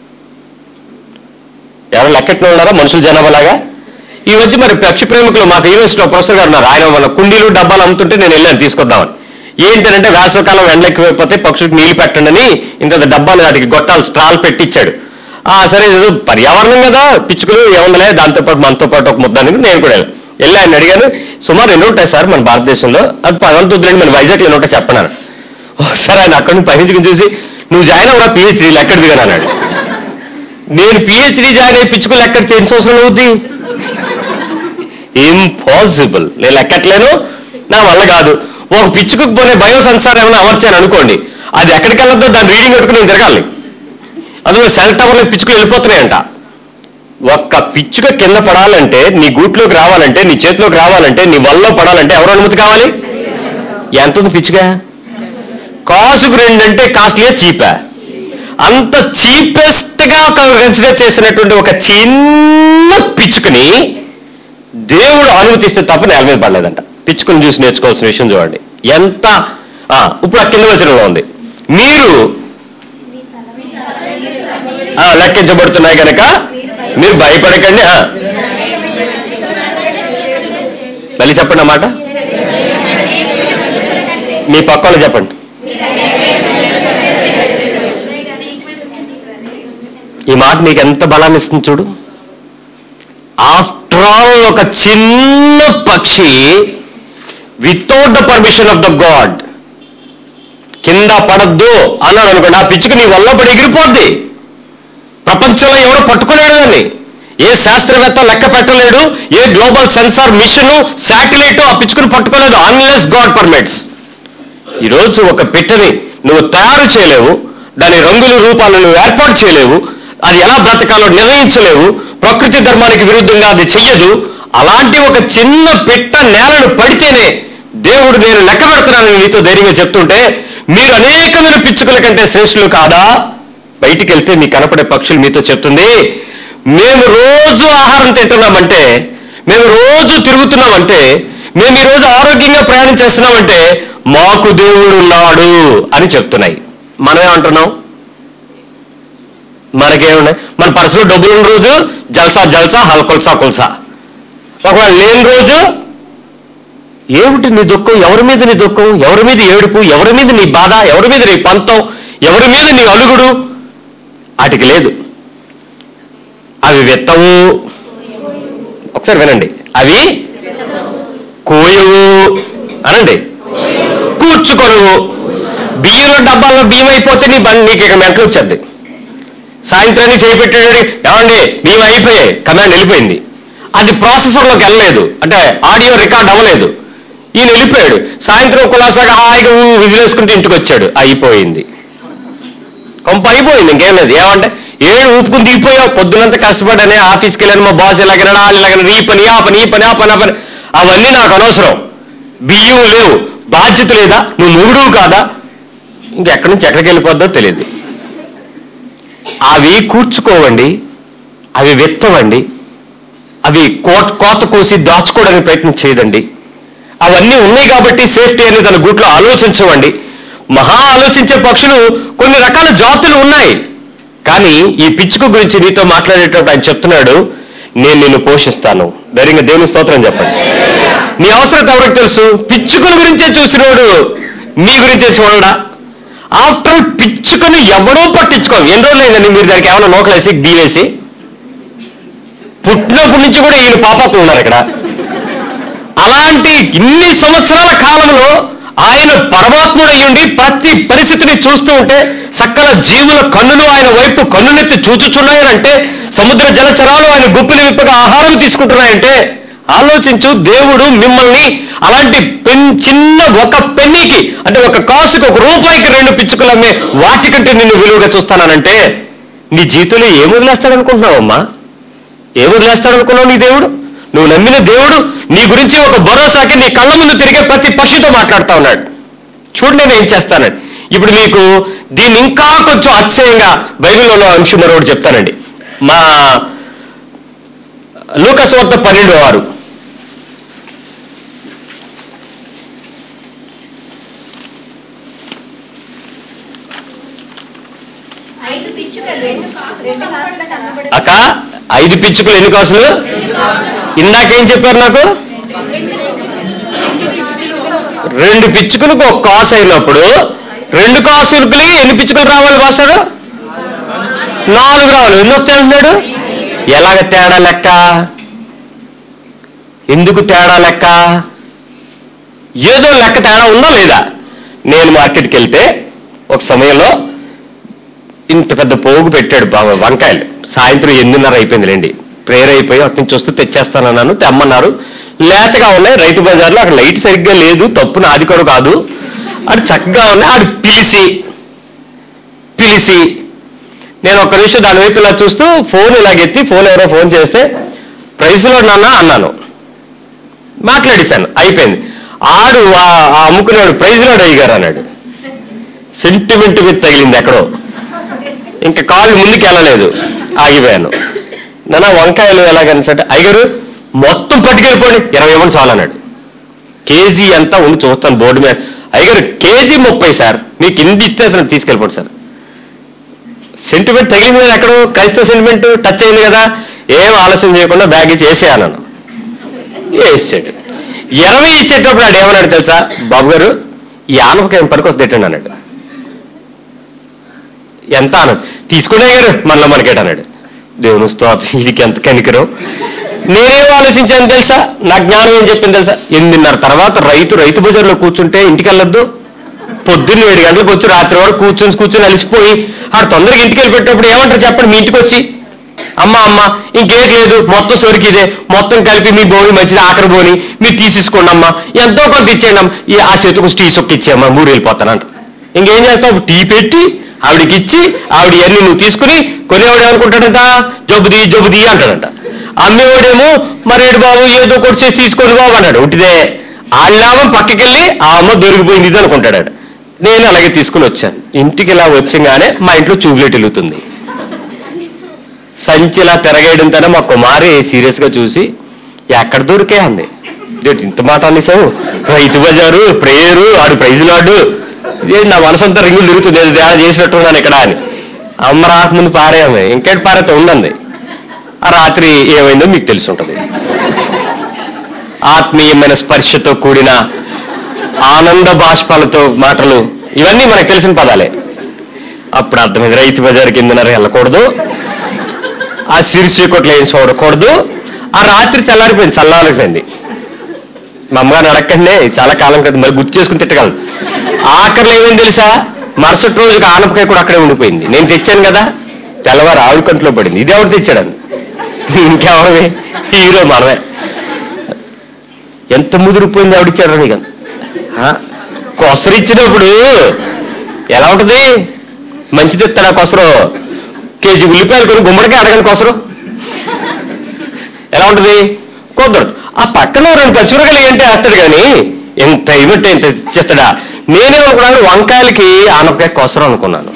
ఎవరు లెక్కెట్టిన ఉన్నారా మనుషుల జనాభా లాగా ఈ మధ్య మరి పక్షి ప్రేమికులు మాకు యూనివర్సిటీలో ప్రొఫెసర్ గారు ఉన్నారు ఆయన మన కుండీలు డబ్బాలు అమ్ముతుంటే నేను వెళ్ళాను తీసుకొద్దామని ఏంటంటే వేసవకాలం ఎండలెక్కిపోతే పక్షులకు నీళ్లు పెట్టండి అని ఇంత డబ్బాలు వాటికి గొట్టాలు స్ట్రాల్ పెట్టించాడు ఆ సరే ఏదో పర్యావరణం కదా పిచ్చుకలు ఏముందలే దాంతో పాటు మనతో పాటు ఒక ముద్దాని నేను కూడా వెళ్ళాను. వెళ్ళి ఆయన అడిగాను సుమారు ఎన్ని ఉంటాయి సార్ మన భారతదేశంలో అది పదవంత వద్దులేండి మన వైజాగ్లో ఎన్ని ఉంటాయి చెప్పన్నారు ఒకసారి ఆయన అక్కడి నుంచి పైకి చూసి నువ్వు జాయిన్ అవ్వరా పిహెచ్డీలు ఎక్కడ దిగాను అన్నాడు నేను పిహెచ్డీ జాయిన్ అయ్యి పిచ్చుకలు ఎక్కడ ఎన్ని సంవత్సరాలు అవుద్ది ఇంపాసిబుల్ నేను లెక్కట్లేను నా వల్ల కాదు ఒక పిచ్చుకు పోనే బయో సెన్సార్ ఏమైనా అమర్చాను అనుకోండి అది ఎక్కడికి వెళ్ళొద్దో దాని రీడింగ్ పెట్టుకుని నేను తిరగాలి అందులో సెల్ టవర్లో పిచ్చుకలు వెళ్ళిపోతున్నాయంట ఒక్క పిచ్చుక కింద పడాలంటే నీ గూట్లోకి రావాలంటే నీ చేతిలోకి రావాలంటే నీ వల్ల పడాలంటే ఎవరు అనుమతి కావాలి ఎంత ఉంది పిచ్చుక కాసుకు రెండంటే కాస్ట్లీయా చీపా అంత చీపెస్ట్ గా కన్సిడర్ చేసినటువంటి ఒక చిన్న పిచ్చుకని దేవుడు అనుమతిస్తే తప్ప నేల మీద పడలేదంట పిచ్చుకుని చూసి నేర్చుకోవాల్సిన విషయం చూడండి ఎంత ఆ, ఇప్పుడు ఆ కింద వచనంలో ఉంది మీరు ఆ, లెక్కించబడుతున్నాయి కనుక మీరు భయపడకండి ఆ. మళ్ళీ చెప్పండి అన్నమాట మీ పక్క వాళ్ళు చెప్పండి ఈ మాట నీకు ఎంత బలాన్ని ఇస్తుంది చూడు ఆఫ్టర్ ఆల్ ఒక చిన్న పక్షి without the permission of the God కింద పడద్దు అన్నాడు అనుకోండి ఆ పిచ్చుకు నీ వల్ల పడి ఎగిరిపోద్ది ప్రపంచంలో ఎవరు పట్టుకోలేడు దాన్ని ఏ శాస్త్రవేత్త లెక్క పెట్టలేడు ఏ గ్లోబల్ సెన్సార్ మిషన్ శాటిలైట్ ఆ పిచ్చుకుని పట్టుకోలేదు అన్లెస్ గాడ్ పర్మిట్స్ ఈరోజు ఒక పిట్టని నువ్వు తయారు చేయలేవు దాని రంగుల రూపాలను నువ్వు ఏర్పాటు చేయలేవు అది ఎలా బ్రతకాలో నిర్ణయించలేవు ప్రకృతి ధర్మానికి విరుద్ధంగా అది చెయ్యదు అలాంటి ఒక చిన్న పిట్ట నేలను పడితేనే దేవుడు నేను లెక్క పెడుతున్నానని నీతో ధైర్యంగా చెప్తుంటే మీరు అనేకమైన పిచ్చుకల కంటే శ్రేష్ఠులు కాదా బయటికి వెళ్తే మీకు కనపడే పక్షులు మీతో చెప్తుంది మేము రోజు ఆహారం తింటున్నామంటే మేము రోజు తిరుగుతున్నామంటే మేము ఈ రోజు ఆరోగ్యంగా ప్రయాణం చేస్తున్నామంటే మాకు దేవుడు ఉన్నాడు అని చెప్తున్నాయి మనమేమంటున్నాం మనకేమున్నాయి మన పర్సులో డబ్బులు ఉన్న రోజు జల్సా జల్సా హల్ కొల్సా కొల్సా ఒకవేళ లేని రోజు ఏమిటి నీ దుఃఖం ఎవరి మీద నీ దుఃఖం ఎవరి మీద ఏడుపు ఎవరి మీద నీ బాధ ఎవరి మీద నీ పంతం ఎవరి మీద నీ అలుగుడు వాటికి లేదు అవి విత్తవు ఒకసారి వినండి అవి కోయవు అనండి కూర్చుకొనవు బియ్యంలో డబ్బాల్లో బియ్యం అయిపోతే నీ బండి నీకు ఇక మెంటలు వచ్చేది సాయంత్రానికి చేపెట్టాడు ఏమండి బియ్యం అయిపోయాయి కమాండ్ వెళ్ళిపోయింది అది ప్రాసెసర్లోకి వెళ్ళలేదు అంటే ఆడియో రికార్డ్ అవ్వలేదు ఈయన వెళ్ళిపోయాడు సాయంత్రం కులాసాగా హాయిగా ఊ విజిలేసుకుంటూ ఇంటికి వచ్చాడు అయిపోయింది కొంప అయిపోయింది ఇంకేం లేదు ఏమంటే ఏడు ఊపుకుని దిగిపోయావు పొద్దునంతా కష్టపడనే ఆఫీస్కి వెళ్ళాను మా బాస్ ఇలాగైనా వాళ్ళు ఇలాగైనా ఈ పని ఆ పని ఈ పని ఆ పని ఆ పని అవన్నీ నాకు అనవసరం బియ్యం లేవు బాధ్యత లేదా నువ్వు మొగుడు కాదా ఇంకెక్కడి నుంచి ఎక్కడికి వెళ్ళిపోద్దో తెలియదు అవి కూర్చుకోవండి అవి విత్తవండి అవి కోత కోత కోసి దాచుకోవడానికి ప్రయత్నం చేయదండి అవన్నీ ఉన్నాయి కాబట్టి సేఫ్టీ అని తన గూట్లో ఆలోచించవండి మహా ఆలోచించే పక్షులు కొన్ని రకాల జాతులు ఉన్నాయి కానీ ఈ పిచ్చుక గురించి నీతో మాట్లాడేటప్పుడు ఆయన చెప్తున్నాడు నేను నిన్ను పోషిస్తాను ధైర్యంగా దేవుని స్తోత్రం చెప్పండి నీ అవసరం ఎవరికి తెలుసు పిచ్చుకల గురించే చూసినోడు మీ గురించే చూడడా ఆఫ్టర్ పిచ్చుకను ఎవడో పట్టించుకో ఎన్ని రోజులు అయిందండి మీరు దానికి ఏమైనా నోకలేసి దీవేసి పుట్టినప్పటి నుంచి కూడా ఈయన పాపాత్ములు ఉన్నారు ఇక్కడ అలాంటి ఇన్ని సంవత్సరాల కాలంలో ఆయన పరమాత్ముడు అయ్యుండి ప్రతి పరిస్థితిని చూస్తూ ఉంటే సకల జీవుల కన్నులు ఆయన వైపు కన్నులెత్తి చూచుచున్నాయనంటే సముద్ర జలచరాలు ఆయన గుప్పిని విప్పగా ఆహారం తీసుకుంటున్నాయంటే ఆలోచించు దేవుడు మిమ్మల్ని అలాంటి పెన్ చిన్న ఒక పెన్నీకి అంటే ఒక కాసుకి ఒక రూపాయికి రెండు పిచ్చుకలు అమ్మే వాటికంటే నిన్ను విలువగా చూస్తానంటే నీ జీవితంలో ఏం వదిలేస్తాడనుకుంటున్నావమ్మా ఏం వదిలేస్తాడనుకున్నావు నీ దేవుడు నువ్వు నమ్మిన దేవుడు నీ గురించి ఒక భరోసాకి నీ కళ్ళ ముందు తిరిగే ప్రతి పక్షితో మాట్లాడుతా ఉన్నాడు చూడు నేను ఏం చేస్తానండి ఇప్పుడు మీకు దీన్ని ఇంకా కొంచెం అతిశయంగా బైబిల్లో అంశం మరొకటి చెప్తానండి మా లూకస్ వద్ద పన్నెండు వారు ఐదు పిచ్చుకలు రెండు రెండు కాసుల కనబడి అక్క ఐదు పిచ్చుకలు ఎన్ని కాసులు ఇందాకేం చెప్పారు నాకు రెండు పిచ్చుకలకు ఒక కాసు అయినప్పుడు రెండు కాసులకి ఎన్ని పిచ్చుకలు రావాలి మాస్టారు నాలుగు రావాలి ఎన్ని వస్తాయి అంటున్నాడు ఎలాగ తేడా లెక్క ఎందుకు తేడా లెక్క ఏదో లెక్క తేడా ఉందా లేదా నేను మార్కెట్కి వెళ్తే ఒక సమయంలో ఇంత పెద్ద పోగు పెట్టాడు బాబా వంకాయలు సాయంత్రం ఎనిమిదిన్నర అయిపోయిందిలేండి ప్రేయర్ అయిపోయి అటు నుంచి వస్తూ తెచ్చేస్తానన్నాను తెమ్మన్నారు లేతగా ఉన్నాయి రైతు బజార్లో అక్కడ లైట్ సరిగ్గా లేదు తప్పు నాది కూడా కాదు అది చక్కగా ఉన్నాయి ఆడు పిలిచి పిలిచి నేను ఒక్క నిమిషం దాని వైపు ఇలా చూస్తూ ఫోన్ ఇలాగెత్తి ఫోన్ ఎవరో ఫోన్ చేస్తే ప్రైస్లో నాన్న అన్నాను మాట్లాడేశాను అయిపోయింది ఆడు ఆ- ఆ అమ్ముకునేవాడు ప్రైజ్లో అయ్యారు అన్నాడు సెంటిమెంట్ మీద తగిలింది ఎక్కడో ఇంకా కాళ్ళు ముందుకు వెళ్ళలేదు ఆగిపోయాను నాన్న వంకాయలు ఎలాగనిసంటే అయ్యగారు మొత్తం పట్టుకెళ్ళిపోండి ఇరవై ఇవ్వండి చాలు అన్నాడు కేజీ ఎంత ఉండి చూస్తాను బోర్డు మీద అయ్యగారు కేజీ ముప్పై సార్ మీకు ఇంది ఇస్తే అతను తీసుకెళ్ళిపోండి సార్ సెంటిమెంట్ తగిలింది కదా ఎక్కడో క్రైస్తవ సెంటిమెంట్ టచ్ అయింది కదా ఏం ఆలస్యం చేయకుండా బ్యాగ్ ఇచ్చి వేసే అన్నాను వేసాడు ఇరవై ఇచ్చేటప్పుడు ఆడు ఏమన్నాడు తెలుసా బాబు గారు ఈ ఆనపకాయ పనికొస్తే తిట్టండి అన్నాడు ఎంత అన్నాడు తీసుకునే గారు మనలో మనకేట అన్నాడు దేవుని స్తోత్రం ఇది ఎంత కనికరం నేనేం ఆలోచించాను తెలుసా నా జ్ఞానం ఏం చెప్పింది తెలుసా ఎనిమిదిన్నర తర్వాత రైతు రైతు బజార్లో కూర్చుంటే ఇంటికి వెళ్ళొద్దు పొద్దున్న ఏడు గంటలకు వచ్చి రాత్రి వరకు కూర్చొని కూర్చొని అలసిపోయి ఆడు తొందరగా ఇంటికి వెళ్ళిపెట్టేటప్పుడు ఏమంటారు చెప్పండి మీ ఇంటికి వచ్చి అమ్మ అమ్మ ఇంకేం లేదు మొత్తం సొరికి ఇదే మొత్తం కలిపి మీ బోని మంచిది ఆఖరి బోని మీరు తీసేసుకోండి అమ్మా ఎంతో కొంత ఇచ్చేయండి అమ్మ ఈ ఆ చేతుకు టీ సొక్కి ఇచ్చేయమ్మా మూడు వెళ్ళిపోతానంట ఇంకేం చేస్తావు టీ పెట్టి ఆవిడకి ఇచ్చి ఆవిడ ఇవన్నీ నువ్వు తీసుకుని కొనేవాడు ఏమనుకుంటాడంట జబ్బుది జబ్బుది అంటాడంట అమ్మేవాడేమో మరేడు బాబు ఏదో ఒకటి చేసి తీసుకోండి బాబు అన్నాడు ఉట్టిదే ఆళ్ళామం పక్కకెళ్ళి ఆ అమ్మ దొరికిపోయింది ఇది అనుకుంటాడు నేను అలాగే తీసుకుని వచ్చాను ఇంటికి ఇలా వచ్చంగానే మా ఇంట్లో ట్యూబ్లైట్ వెలుగుతుంది సంచి ఇలా తిరగేయడంతోనే మా కుమారి సీరియస్ గా చూసి ఎక్కడ దొరికే అంది ఇదేంటి ఇంత మాట అనేసావు రైతు బజారు ప్రేయరు ఆడు ప్రైజులు ఆడు ఇదే నా మనసంతా రింగులు తిరుగుతుంది ఏదో తేడా చేసినట్టున్నాను ఇక్కడ అని అమ్మ రాకముందు పారేయాలి ఇంకేంటి పారేత ఉందండి ఆ రాత్రి ఏమైందో మీకు తెలిసి ఉంటుంది ఆత్మీయమైన స్పర్శతో కూడిన ఆనంద బాష్పాలతో మాటలు ఇవన్నీ మనకు తెలిసిన పదాలే అప్పుడు అర్థమైంది రైతు బజార్ కిందనర వెళ్ళకూడదు ఆ సిరిసి కొట్లు ఏం చూడకూడదు ఆ రాత్రి తెల్లారిపోయింది చల్లారిపోయింది మా అమ్మగారు అడగండి చాలా కాలం కదా మరి గుర్తు చేసుకుని తిట్టగలదు ఆఖరిలో ఏమైంది తెలుసా మరుసటి రోజుకి ఆనపకాయ కూడా అక్కడే ఉండిపోయింది నేను తెచ్చాను కదా తెల్లవారు ఆవిడ కంట్లో పడింది ఇది ఎవరు తెచ్చాడని ఇంకెవరమే హీరో మనమే ఎంత ముదిరిపోయింది ఆవిడిచ్చాడు నీకు ఆ? కొసరు ఇచ్చినప్పుడు ఎలా ఉంటుంది మంచిది ఇస్తాడా కొసరు కేజీ ఉల్లిపాయలు కొని గుమ్మడికాయ అడగని కొసరు ఎలా ఉంటుంది కుదరదు ఆ పక్కన రెండు పచ్చిమిరకాయలు ఏంటి వేస్తాడు కానీ ఎంత ఇవ్వట్టే ఇంత ఇచ్చేస్తాడా నేనేమనుకున్నాను వంకాయలకి ఆనపకాయ కొసరు అనుకున్నాను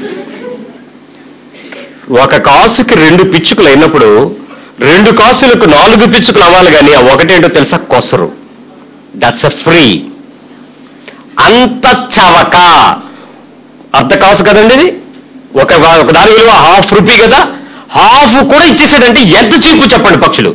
ఒక కాసుకి రెండు పిచ్చుకలు అయినప్పుడు రెండు కాసులకు నాలుగు పిచ్చుకలు అవ్వాలి కానీ ఆ ఒకటేంటో తెలుసా కొసరు దట్స్ అ ఫ్రీ అంత చవక అర్ధ కాసు కదండి ఇది ఒక ఒక దాని విలువ హాఫ్ రూపీ కదా హాఫ్ కూడా ఇచ్చేసాడంటే ఎంత చీపు చెప్పండి పక్షులు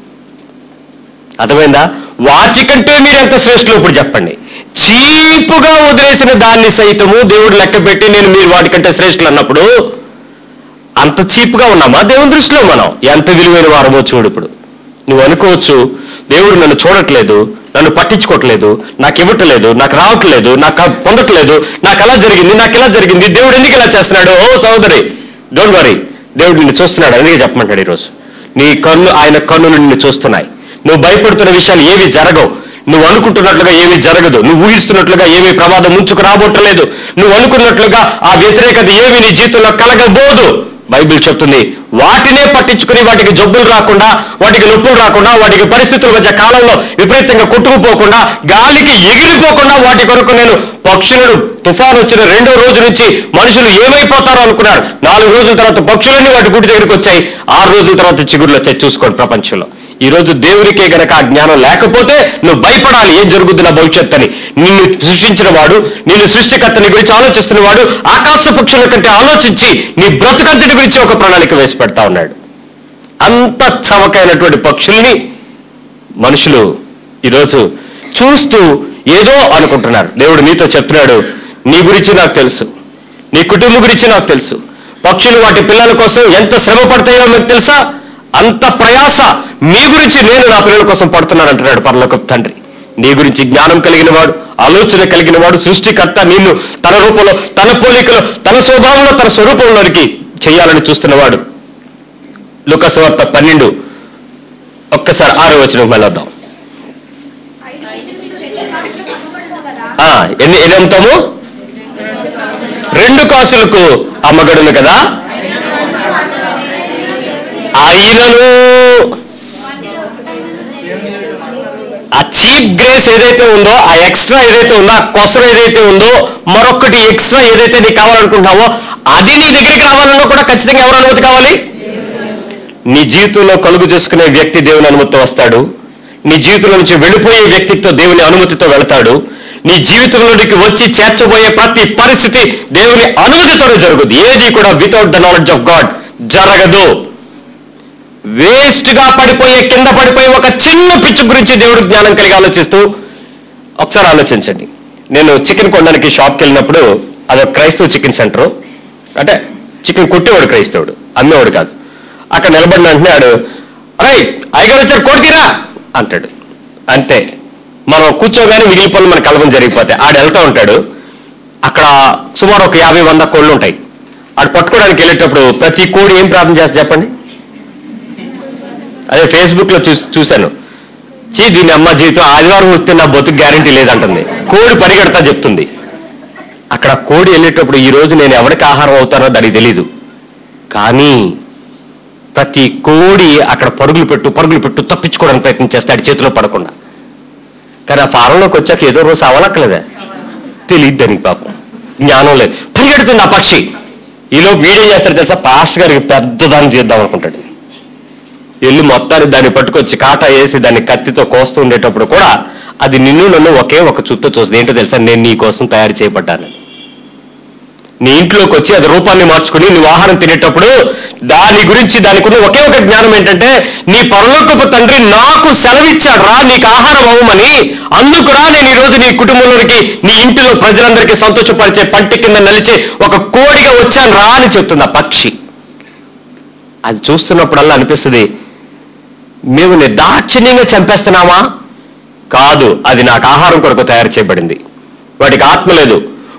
అర్థమైందా వాటికంటే మీరు ఎంత శ్రేష్ఠులు ఇప్పుడు చెప్పండి చీపుగా వదిలేసిన దాన్ని సైతము దేవుడు లెక్క పెట్టి నేను మీరు వాటికంటే శ్రేష్ఠులు అన్నప్పుడు అంత చీప్గా ఉన్నామా దేవుని దృష్టిలో మనం ఎంత విలువైన వారమో చూడు ఇప్పుడు నువ్వు అనుకోవచ్చు దేవుడు నన్ను చూడట్లేదు నన్ను పట్టించుకోవట్లేదు నాకు ఇవ్వట్లేదు నాకు రావట్లేదు నాకు పొందట్లేదు నాకు అలా జరిగింది నాకు ఇలా జరిగింది దేవుడు ఎందుకు ఇలా చేస్తున్నాడు ఓ సోదరి డోంట్ వరీ దేవుడు నిన్ను చూస్తున్నాడు అందుకే చెప్పమంటాడు ఈరోజు నీ కన్ను ఆయన కన్నులు నిన్ను చూస్తున్నాయి నువ్వు భయపడుతున్న విషయాలు ఏవి జరగవు నువ్వు అనుకుంటున్నట్లుగా ఏమీ జరగదు నువ్వు ఊహిస్తున్నట్లుగా ఏమీ ప్రమాదం ముంచుకు రాబోట్టలేదు నువ్వు అనుకున్నట్లుగా ఆ వ్యతిరేకత ఏమి నీ జీవితంలో కలగబోదు బైబిల్ చెప్తుంది వాటినే పట్టించుకుని వాటికి జబ్బులు రాకుండా వాటికి నొప్పులు రాకుండా వాటికి పరిస్థితుల మధ్య కాలంలో విపరీతంగా కొట్టుకుపోకుండా గాలికి ఎగిరిపోకుండా వాటి కొరకు నేను పక్షులను తుఫాన్ వచ్చిన రెండో రోజు నుంచి మనుషులు ఏమైపోతారో అనుకున్నారు నాలుగు రోజుల తర్వాత పక్షులన్నీ వాటి గుడి దగ్గరికి వచ్చాయి ఆరు రోజుల తర్వాత చిగురులు వచ్చాయి చూసుకోండి ప్రపంచంలో ఈ రోజు దేవునికే గనక ఆ జ్ఞానం లేకపోతే నువ్వు భయపడాలి ఏం జరుగుతుంది నా భవిష్యత్ అని నిన్ను సృష్టించిన వాడు నిన్ను సృష్టికర్తని గురించి ఆలోచిస్తున్న వాడు ఆకాశ పక్షుల కంటే ఆలోచించి నీ బ్రతుకంతటి గురించి ఒక ప్రణాళిక వేసి పెడతా ఉన్నాడు అంత చవకైనటువంటి పక్షుల్ని మనుషులు ఈరోజు చూస్తూ ఏదో అనుకుంటున్నారు దేవుడు నీతో చెప్తున్నాడు నీ గురించి నాకు తెలుసు నీ కుటుంబం గురించి నాకు తెలుసు పక్షులు వాటి పిల్లల కోసం ఎంత శ్రమ పడతాయో మీకు తెలుసా అంత ప్రయాస మీ గురించి నేను నా పిల్లల కోసం పడుతున్నాను అంటున్నాడు పరలోక తండ్రి నీ గురించి జ్ఞానం కలిగిన వాడు ఆలోచన కలిగిన వాడు సృష్టికర్త నిన్ను తన రూపంలో తన పోలికలో తన స్వభావంలో తన స్వరూపంలోనికి చేయాలని చూస్తున్నవాడు లుకసవార్త పన్నెండు ఒక్కసారి ఆరో వచ్చిన వెళ్ళొద్దాం ఆ, ఎన్ని ఎన్ని అమ్ముతాము రెండు కాసులకు అమ్మగడును కదా అయినను ఆ చీప్ గ్రేస్ ఏదైతే ఉందో ఆ ఎక్స్ట్రా ఏదైతే ఉందో ఆ కొసరు ఏదైతే ఉందో మరొకటి ఎక్స్ట్రా ఏదైతే నీకు కావాలనుకుంటున్నావో అది నీ దగ్గరికి రావాలన్నా కూడా ఖచ్చితంగా ఎవరు అనుమతి కావాలి నీ జీవితంలో కలుగు చేసుకునే వ్యక్తి దేవుని అనుమతితో వస్తాడు నీ జీవితంలో నుంచి వెళ్ళిపోయే వ్యక్తితో దేవుని అనుమతితో వెళతాడు నీ జీవితంలోనికి వచ్చి చేర్చబోయే ప్రతి పరిస్థితి దేవుని అనుమతితోనే జరుగుద్ది ఏది కూడా without the knowledge of God జరగదు వేస్ట్ గా పడిపోయే కింద పడిపోయే ఒక చిన్న పిచ్చు గురించి దేవుడు జ్ఞానం కలిగి ఆలోచిస్తూ ఒకసారి ఆలోచించండి నేను చికెన్ కొనడానికి షాప్కి వెళ్ళినప్పుడు అదొక క్రైస్తవ చికెన్ సెంటర్ అంటే చికెన్ కొట్టేవాడు క్రైస్తవుడు అమ్మేవాడు కాదు అక్కడ నిలబడిన వెంటనే ఆడు అరే అయ్యగారు వచ్చారు కొడుతీరా అంటాడు అంతే మనం కూర్చోగానే మిగిలిన పనులు మన కలపం జరిగిపోతాయి ఆడు వెళ్తూ ఉంటాడు అక్కడ సుమారు ఒక యాభై వంద కోళ్ళు ఉంటాయి ఆడు పట్టుకోవడానికి వెళ్ళేటప్పుడు ప్రతి కోడి ఏం ప్రార్థన చేస్తా చెప్పండి అదే ఫేస్బుక్ లో చూసి చూశాను చీ దీని అమ్మ జీవితం ఆదివారం వస్తే నా బతుకు గ్యారంటీ లేదంటుంది కోడి పరిగెడతా చెప్తుంది అక్కడ కోడి వెళ్ళేటప్పుడు ఈ రోజు నేను ఎవరికి ఆహారం అవుతానో దానికి తెలీదు కానీ ప్రతి కోడి అక్కడ పరుగులు పెట్టు పరుగులు పెట్టు తప్పించుకోవడానికి ప్రయత్నం చేస్తాడు చేతిలో పడకుండా కానీ ఆ ఫారంలోకి వచ్చాక ఏదో రోజు అవలక్కలేదా తెలియదు దానికి పాపం జ్ఞానం లేదు పరిగెడుతుంది ఆ పక్షి ఈలో వీడియో చేస్తాడు తెలుసా పాస్టర్ గారికి పెద్ద దాన్ని తీద్దాం అనుకుంటాడు వెళ్ళి మొత్తాన్ని దాన్ని పట్టుకొచ్చి కాటా వేసి దాన్ని కత్తితో కోస్తూ ఉండేటప్పుడు కూడా అది నిన్ను నన్ను ఒకే ఒక చుట్ట చూస్తుంది ఏంటో తెలుసా నేను నీ కోసం తయారు చేయబడ్డాను నీ ఇంట్లోకి వచ్చి అది రూపాన్ని మార్చుకుని నువ్వు ఆహారం తినేటప్పుడు దాని గురించి దానికి ఉన్న ఒకే ఒక జ్ఞానం ఏంటంటే నీ పరలోకపు తండ్రి నాకు సెలవిచ్చాడు రా నీకు ఆహారం అవ్వమని అందుకురా నేను ఈ రోజు నీ కుటుంబంలోనికి నీ ఇంటిలో ప్రజలందరికీ సంతోషపరిచే పంటి కింద నలిచే ఒక కోడిగా వచ్చాను రా అని చెప్తుంది ఆ పక్షి అది చూస్తున్నప్పుడల్లా అనిపిస్తుంది మేము నిర్దాక్షిణ్యంగా చంపేస్తున్నామా కాదు అది నాకు ఆహారం కొరకు తయారు చేయబడింది వాటికి ఆత్మ లేదు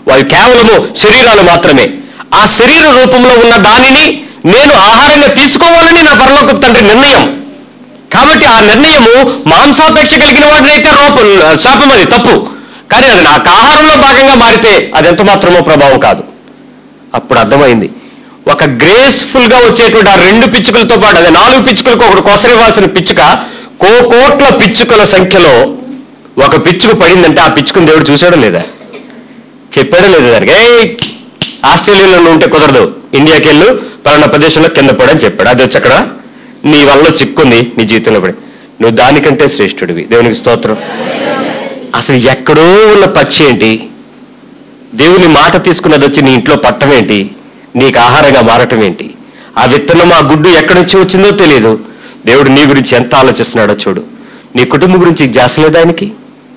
అవి కేవలము శరీరాలు మాత్రమే ఆ శరీర రూపంలో ఉన్న దానిని నేను ఆహారంగా తీసుకోవాలని నా పరలోక తండ్రి నిర్ణయం కాబట్టి ఆ నిర్ణయము మాంసాపేక్ష కలిగిన వాడినైతే రూపం శాపం అది తప్పు కానీ అది నాకు ఆహారంలో భాగంగా మారితే అది ఎంత మాత్రమో ప్రభావం కాదు అప్పుడు అర్థమైంది ఒక గ్రేస్ఫుల్ గా వచ్చేటువంటి ఆ రెండు పిచ్చుకలతో పాటు అదే నాలుగు పిచ్చుకలకు ఒకటి కొసరివ్వాల్సిన పిచ్చుక కో కోట్ల పిచ్చుకల సంఖ్యలో ఒక పిచ్చుక పడిందంటే ఆ పిచ్చుకను దేవుడు చూసాడో లేదా చెప్పాడో లేదా దానికి ఏ ఆస్ట్రేలియాలో నువ్వు ఉంటే కుదరదు ఇండియాకి వెళ్ళు పలానా ప్రదేశంలో కింద పడని చెప్పాడు అది వచ్చి అక్కడ నీ వల్ల చిక్కుంది నీ జీవితంలో పడి నువ్వు దానికంటే శ్రేష్ఠుడివి దేవునికి స్తోత్రం అసలు ఎక్కడో ఉన్న పక్షి ఏంటి దేవుని మాట తీసుకున్నది వచ్చి నీ ఇంట్లో పట్టం ఏంటి నీకు ఆహారంగా మారటం ఏంటి ఆ విత్తనం ఆ గుడ్డు ఎక్కడి నుంచి వచ్చిందో తెలియదు దేవుడు నీ గురించి ఎంత ఆలోచిస్తున్నాడో చూడు నీ కుటుంబం గురించి ధ్యాస లేదా ఆయనకి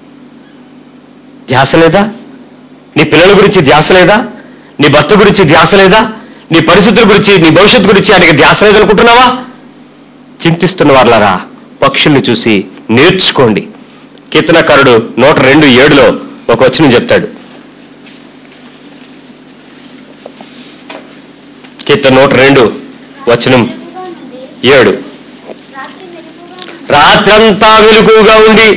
ధ్యాస లేదా నీ పిల్లల గురించి ధ్యాస లేదా నీ భర్త గురించి ధ్యాస లేదా నీ పరిస్థితుల గురించి నీ భవిష్యత్తు గురించి ఆయనకి ధ్యాస లేదనుకుంటున్నావా చింతిస్తున్న వాళ్ళరా పక్షుల్ని చూసి నేర్చుకోండి కీర్తనకారుడు నూట రెండు ఏడులో ఒక వచనం చెప్తాడు కీర్తన నూట రెండు వచనం మెలకుగా నుండి ఏడు రాత్రి మెలకుగా నుండి రాత్రంతా వెలుగుగా ఉండి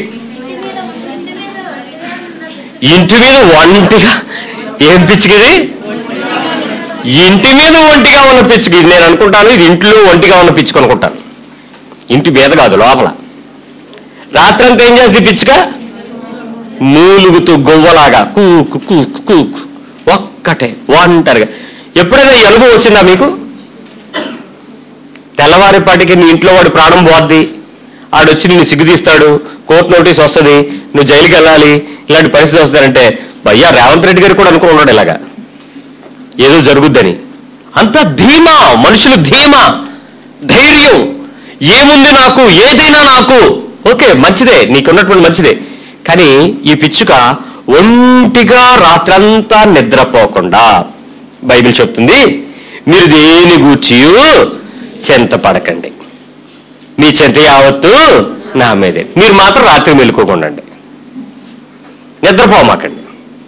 ఇంటి మీద ఇంటి మీద ఒంటిగా ఉన్న పిచ్చుక ఇంటి మీద ఒంటిగా ఏం పిచ్చికిది ఇంటి మీద ఒంటిగా ఉన్న పిచ్చుకి ఇది నేను అనుకుంటాను ఇది ఇంట్లో ఒంటిగా ఉన్న పిచ్చుకు అనుకుంటాను ఇంటి మీద కాదు లోపల రాత్రంతా ఏం చేస్తుంది పిచ్చుక మూలుగుతూ గొవ్వలాగా కూకు కూకు కూకు ఒక్కటే ఒంటరిగా ఎప్పుడైనా ఈ అనుభవం వచ్చిందా మీకు తెల్లవారిపాటికి నీ ఇంట్లో వాడి ప్రాణం పోద్ది ఆడొచ్చి నిన్ను సిగ్గుదీస్తాడు కోర్టు నోటీస్ వస్తుంది నువ్వు జైలుకి వెళ్ళాలి ఇలాంటి పరిస్థితి వస్తారంటే భయ్యా రేవంత్ రెడ్డి గారు కూడా అనుకుని ఉన్నాడు ఇలాగా ఏదో జరుగుద్దని అంత ధీమా మనుషులు ధీమా ధైర్యం ఏముంది నాకు ఏదైనా నాకు ఓకే మంచిదే నీకున్నటువంటి మంచిదే కానీ ఈ పిచ్చుక ఒంటిగా రాత్రంతా నిద్రపోకుండా బైబిల్ చెప్తుంది మీరు దేని గూర్చియు చెంత పడకండి మీ చెంత యావత్తు నా మీదే మీరు మాత్రం రాత్రి మెలుకోకుండండి నిద్రపోమాకండి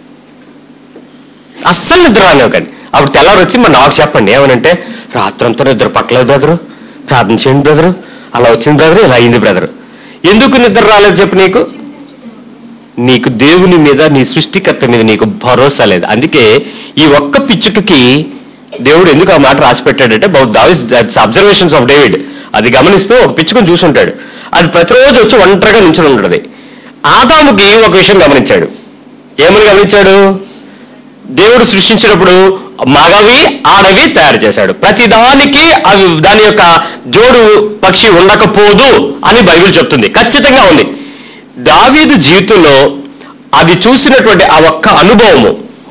అస్సలు నిద్ర రానివ్వకండి అప్పుడు తెల్లారు వచ్చి మరి నాకు చెప్పండి ఏమనంటే రాత్రంతా నిద్ర పట్టలేదు బ్రదరు ప్రార్థన చేయండి బ్రదరు అలా వచ్చింది బ్రదరు ఇలా అయింది బ్రదరు ఎందుకు నిద్ర రాలేదు చెప్పు నీకు నీకు దేవుని మీద నీ సృష్టికర్త మీద నీకు భరోసా లేదు అందుకే ఈ ఒక్క పిచ్చుకకి దేవుడు ఎందుకు ఆ మాట రాసి పెట్టాడంటే అబ్జర్వేషన్స్ ఆఫ్ డేవిడ్ అది గమనిస్తూ ఒక పిచ్చుకను చూసుంటాడు అది ప్రతిరోజు వచ్చి ఒంటరిగా నించుని ఉంటుంది ఆదాముకి ఒక విషయం గమనించాడు ఏమని గమనించాడు దేవుడు సృష్టించినప్పుడు మగవి ఆడవి తయారు చేశాడు ప్రతిదానికి అవి దాని యొక్క జోడు పక్షి ఉండకపోదు అని బైబిల్ చెప్తుంది ఖచ్చితంగా ఉంది దావీదు జీవితంలో అది చూసినటువంటి ఆ ఒక్క అనుభవము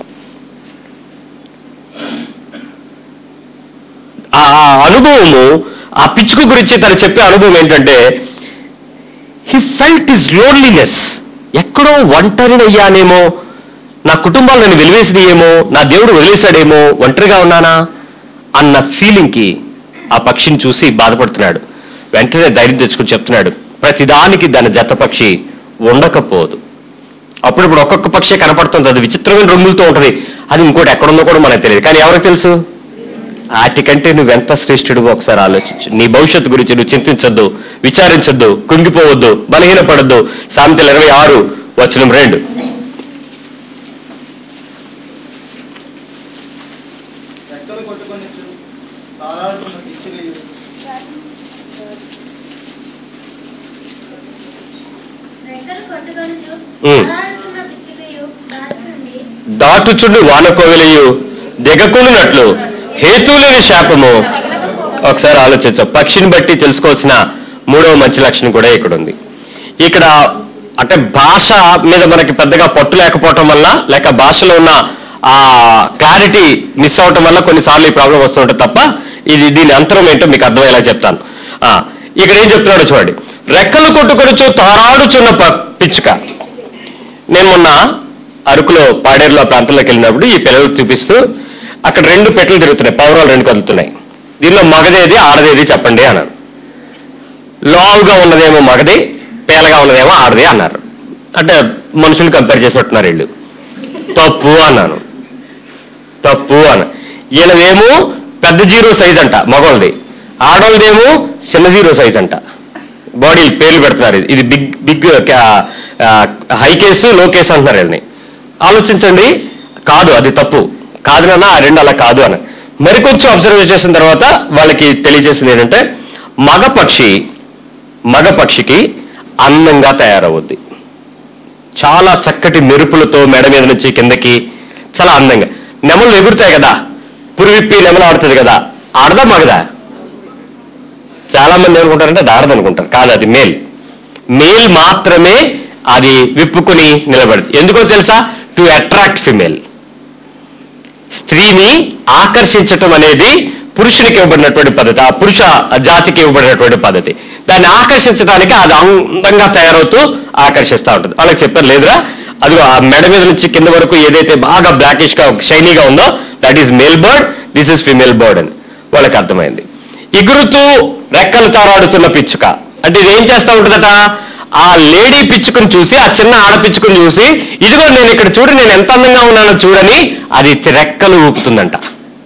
ఆ అనుభవము ఆ పిచ్చుక గురించి తను చెప్పే అనుభవం ఏంటంటే హీ ఫెల్ట్ ఇస్ లోన్లీనెస్ ఎక్కడో ఒంటరినయ్యానేమో నా కుటుంబాలు నన్ను వెలివేసినాయేమో నా దేవుడు వదిలేశాడేమో ఒంటరిగా ఉన్నానా అన్న ఫీలింగ్కి ఆ పక్షిని చూసి బాధపడుతున్నాడు వెంటనే ధైర్యం తెచ్చుకుని చెప్తున్నాడు ప్రతిదానికి దాని జత పక్షి ఉండకపోదు అప్పుడప్పుడు ఒక్కొక్క పక్షి కనపడుతుంది అది విచిత్రమైన రంగులతో ఉంటుంది అది ఇంకోటి ఎక్కడుందో కూడా మనకు తెలియదు కానీ ఎవరికి తెలుసు వాటికంటే నువ్వెంత శ్రేష్ఠుడు ఒకసారి ఆలోచించు నీ భవిష్యత్తు గురించి నువ్వు చింతించొద్దు విచారించొద్దు కుంగిపోవద్దు బలహీనపడద్దు సామెతలు ఇరవై ఆరు వచనం రెండు రెక్కలు కొట్టుకొని తారాడుతున్న పిచ్చుకలు రెక్కలు కొట్టుకొనుచు ఉమ్. అలాడుతున్న పిచ్చుకయు దారి నుండి దాటుచుండు వానకోవిలయు దిగకునున్నట్లు హేతులేని శాపము ఒకసారి ఆలోచించు పక్షిని బట్టి తెలుసుకోవాల్సిన మూడవ మంచి లక్షణం కూడా ఇక్కడ ఉంది ఇక్కడ అంటే భాష మీద మనకి పెద్దగా పట్టు లేకపోవటం వల్ల లేక భాషలో ఉన్న ఆ క్లారిటీ మిస్ అవటం వల్ల కొన్నిసార్లు ఈ ప్రాబ్లం వస్తూ ఉంటుంది తప్ప ఇది దీని అంతరం ఏంటో మీకు అర్థమయ్యేలా చెప్తాను ఆ, ఇక్కడ ఏం చెప్తున్నాడో చూడండి రెక్కలు కొట్టుకొనుచు తారాడుచున్న ప- పిచ్చుక నేను మొన్న అరకులో పాడేరులో ఆ ప్రాంతంలోకి వెళ్ళినప్పుడు ఈ పిల్లలు చూపిస్తూ అక్కడ రెండు పెట్టెలు తిరుగుతున్నాయి పౌరాలు రెండు కదులుతున్నాయి దీనిలో మగదేది ఆడదేది చెప్పండి అన్నారు లావుగా ఉన్నదేమో మగది పేలగా ఉన్నదేమో ఆడది అన్నారు అంటే మనుషులు కంపేర్ చేసినట్టున్నారు వీళ్ళు తప్పు అన్నాను తప్పు అని వీళ్ళదేమో పెద్ద జీరో సైజ్ అంట మగవాళ్ళది ఆడవాళ్ళదేమో చిన్న జీరో సైజ్ అంట బాడీ పేర్లు పెడుతున్నారు ఇది. ఇది బిగ్ బిగ్ హై కేసు లో కేసు అంటున్నారు వీళ్ళని ఆలోచించండి కాదు అది తప్పు కాదు నాన్న ఆ రెండు అలా కాదు అని మరికొంచెం అబ్జర్వ్ చేసిన తర్వాత వాళ్ళకి తెలియజేసింది ఏంటంటే మగ పక్షి మగ పక్షికి అందంగా తయారవుద్ది చాలా చక్కటి మెరుపులతో మెడ మీద నుంచి కిందకి చాలా అందంగా నెమలు ఎగురుతాయి కదా పురివిప్పి నెమలు ఆడుతుంది కదా ఆడదా మగదా చాలా మంది ఏమనుకుంటారంటే అది ఆడదు అనుకుంటారు కాదు అది మేల్ మేల్ మాత్రమే అది విప్పుకుని నిలబడింది ఎందుకో తెలుసా టు అట్రాక్ట్ ఫిమేల్ స్త్రీని ఆకర్షించటం అనేది పురుషునికి ఇవ్వబడినటువంటి పద్ధతి ఆ పురుష జాతికి ఇవ్వబడినటువంటి పద్ధతి దాన్ని ఆకర్షించడానికి అది అందంగా తయారవుతూ ఆకర్షిస్తూ ఉంటుంది వాళ్ళకి చెప్పారు లేదురా అది ఆ మెడ మీద నుంచి కింద వరకు ఏదైతే బాగా బ్లాకిష్ గా షైనీగా ఉందో that is male bird this is female bird అని వాళ్ళకి అర్థమైంది ఎగురుతూ రెక్కలు తారాడుతున్న పిచ్చుక అంటే ఇది ఏం చేస్తా ఉంటుందట ఆ లేడీ పిచ్చుకను చూసి ఆ చిన్న ఆడ పిచ్చుకను చూసి ఇదిగో నేను ఇక్కడ చూడు నేను ఎంత అందంగా ఉన్నానో చూడని అది రెక్కలు ఊపుతుందంట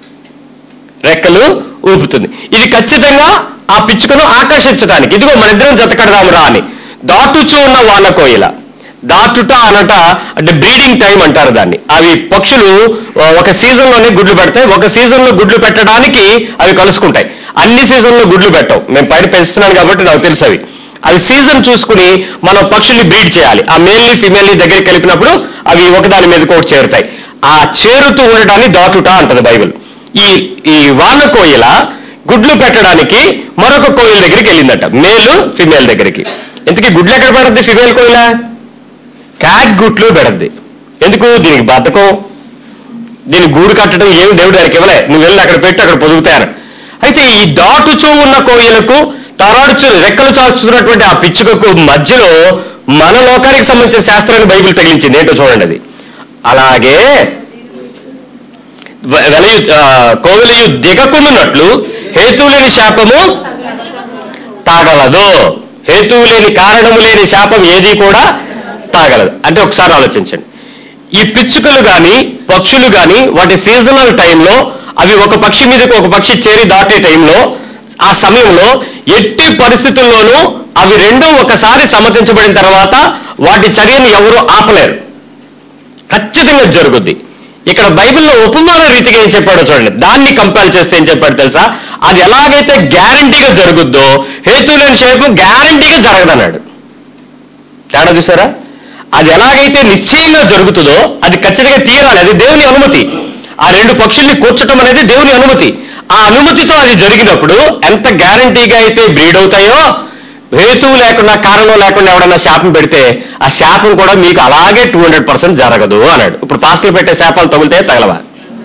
రెక్కలు ఊపుతుంది ఇది ఖచ్చితంగా ఆ పిచ్చుకను ఆకర్షించడానికి ఇదిగో మన ఇద్దరం జతకడదాము రా అని దాటుచూ ఉన్న వాళ్ళ కోయిల దాటుట అనట అంటే బ్రీడింగ్ టైం అంటారు దాన్ని అవి పక్షులు ఆ, ఒక సీజన్ లోనే గుడ్లు పెడతాయి ఒక సీజన్ లో గుడ్లు పెట్టడానికి అవి కలుసుకుంటాయి అన్ని సీజన్ లో గుడ్లు పెట్టవు నేను పైన పెంచుతున్నాను కాబట్టి నాకు తెలుసు అవి అవి సీజన్ చూసుకుని మనం పక్షుల్ని బ్రీడ్ చేయాలి ఆ మేల్ని ఫిమేల్ని దగ్గరికి కలిపినప్పుడు అవి ఒకదాని మీదకి ఒకటి చేరుతాయి ఆ చేరుతూ ఉండటాన్ని దాటుట అంటది బైబిల్ ఈ ఈ వాన కోయిల గుడ్లు పెట్టడానికి మరొక కోయిల దగ్గరికి వెళ్ళిందట మేలు ఫిమేల్ దగ్గరికి ఇంతకీ గుడ్లు ఎక్కడ పెడద్ది ఫిమేల్ కోయిల క్యాట్ గుట్లు పెడద్ది ఎందుకు దీనికి బద్ధకం దీని గూడు కట్టడం ఏమి దేవుడు దానికి ఇవ్వలే నువ్వు వెళ్ళి అక్కడ పెట్టి అక్కడ పొదుగుతాయని అయితే ఈ దాటుచూ ఉన్న కోయిలకు తరాడుచు రెక్కలు చాచుతున్నటువంటి ఆ పిచ్చుకకు మధ్యలో మన లోకానికి సంబంధించిన శాస్త్రాన్ని బైబిల్ తగిలించింది ఏంటో చూడండి అది అలాగే వె- వెలయు ఆ, కోవెలయు దిగకుండునట్లు హేతువు లేని శాపము తాగలదు హేతువు లేని కారణము లేని శాపం ఏది కూడా తాగలదు అంటే ఒకసారి ఆలోచించండి ఈ పిచ్చుకలు గాని పక్షులు గాని వాటి సీజనల్ టైంలో అవి ఒక పక్షి మీదకి ఒక పక్షి చేరి దాటే టైంలో ఆ సమయంలో ఎట్టి పరిస్థితుల్లోనూ అవి రెండూ ఒకసారి సమతించబడిన తర్వాత వాటి చర్యను ఎవరు ఆపలేరు ఖచ్చితంగా జరుగుద్ది ఇక్కడ బైబిల్లో ఉపమాన రీతిగా ఏం చెప్పాడో చూడండి దాన్ని కంపేర్ చేస్తే ఏం చెప్పాడు తెలుసా అది ఎలాగైతే గ్యారంటీగా జరుగుద్దో హేతు లేని శాపం గ్యారంటీగా జరగదన్నాడు తేడా చూసారా అది ఎలాగైతే నిశ్చయంగా జరుగుతుందో అది ఖచ్చితంగా తీరాలి అది దేవుని అనుమతి ఆ రెండు పక్షుల్ని కూర్చటం అనేది దేవుని అనుమతి ఆ అనుమతితో అది జరిగినప్పుడు ఎంత గ్యారంటీగా అయితే బ్రీడ్ అవుతాయో హేతువు లేకుండా కారణం లేకుండా ఎవడన్నా శాపం పెడితే ఆ శాపం కూడా మీకు అలాగే టూ హండ్రెడ్ పర్సెంట్ జరగదు అన్నాడు ఇప్పుడు పాస్టర్లు పెట్టే శాపాలు తగిలితే తగలవా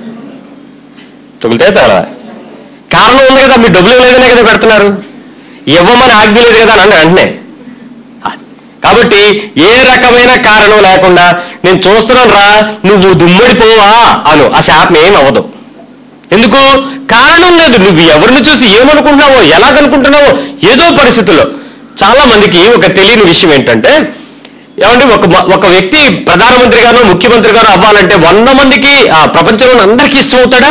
తగిలితే తగలవా కారణం ఉంది కదా మీ డబ్బులు లేదనే కదా పెడుతున్నారు ఇవ్వమని ఆజ్ఞ లేదు కదా అని అన్నాడు వెంటనే కాబట్టి ఏ రకమైన కారణం లేకుండా నేను చూస్తున్నాను రా నువ్వు దుమ్మడిపోవా అను ఆ శాపం ఏం అవ్వదు ఎందుకు కారణం లేదు నువ్వు ఎవరిని చూసి ఏమనుకుంటున్నావో ఎలాగనుకుంటున్నావో ఏదో పరిస్థితుల్లో చాలా మందికి ఒక తెలియని విషయం ఏంటంటే ఏమంటే ఒక మ- ఒక వ్యక్తి ప్రధానమంత్రి గారు ముఖ్యమంత్రి గారు అవ్వాలంటే వంద మందికి ఆ ప్రపంచంలో అందరికీ ఇష్టమవుతాడా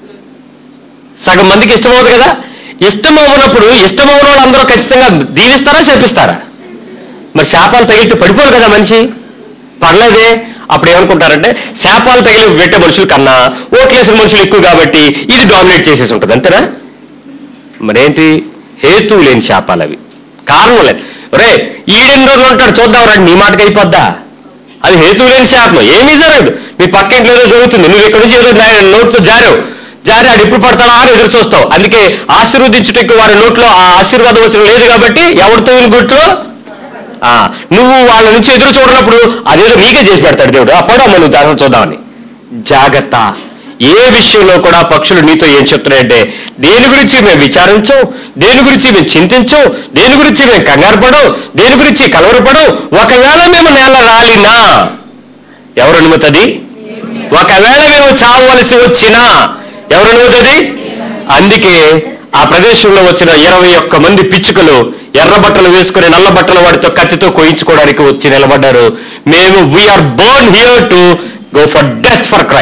సగం మందికి ఇష్టమవుతుంది కదా ఇష్టం అవ్వనప్పుడు ఇష్టం అవ్వని వాళ్ళందరూ ఖచ్చితంగా దీవిస్తారా శపిస్తారా మరి శాపాలు తగిలితే పడిపోరు కదా మనిషి పర్లేదే అప్పుడు ఏమనుకుంటారంటే శాపాలు తగిలి పెట్టే మనుషుల కన్నా ఓట్లేసిన మనుషులు ఎక్కువ కాబట్టి ఇది డామినేట్ చేసేసి ఉంటుంది అంతేనా మరేంటి హేతువు లేని శాపాలు అవి కారణం లేదు రే ఈడెన్ని రోజులు ఉంటాడు చూద్దాం రండి నీ మాటకి అయిపోద్దా అది హేతువు లేని శాపం ఏమీ జరగదు మీ పక్క ఇంట్లో ఏదో జరుగుతుంది నువ్వు ఇక్కడ నుంచి ఏదో నా- నోట్తో జారావు జారి ఆడు ఎప్పుడు పడతాడా అని ఎదురు చూస్తావు అందుకే ఆశీర్వదించుటకు వారి నోట్లో ఆ ఆశీర్వాదం వచ్చిన లేదు కాబట్టి ఎవరితో గుట్లో ఆ, నువ్వు వాళ్ళ నుంచి ఎదురు చూడనప్పుడు అదేదో నీకే చేసి పెడతాడు దేవుడు అప్పుడు అమ్మ నువ్వు దాని చూద్దామని జాగ్రత్త ఏ విషయంలో కూడా పక్షులు నీతో ఏం చెప్తున్నాయంటే దేని గురించి మేము విచారించం దేని గురించి మేము చింతించం దేని గురించి మేము కంగారు పడం దేని గురించి కలవరపడం ఒకవేళ మేము నేల రాలినా ఎవరు అనుమతది ఒకవేళ మేము చావవలసి వచ్చినా ఎవరు అనుమతది అందుకే ఆ ప్రదేశంలో వచ్చిన ఇరవై ఒక్క మంది పిచ్చుకలు ఎర్ర బట్టలు వేసుకుని నల్ల బట్టల వాడితో కత్తితో కోయించుకోవడానికి వచ్చి నిలబడ్డారు మేము we're born here to go for death for Christ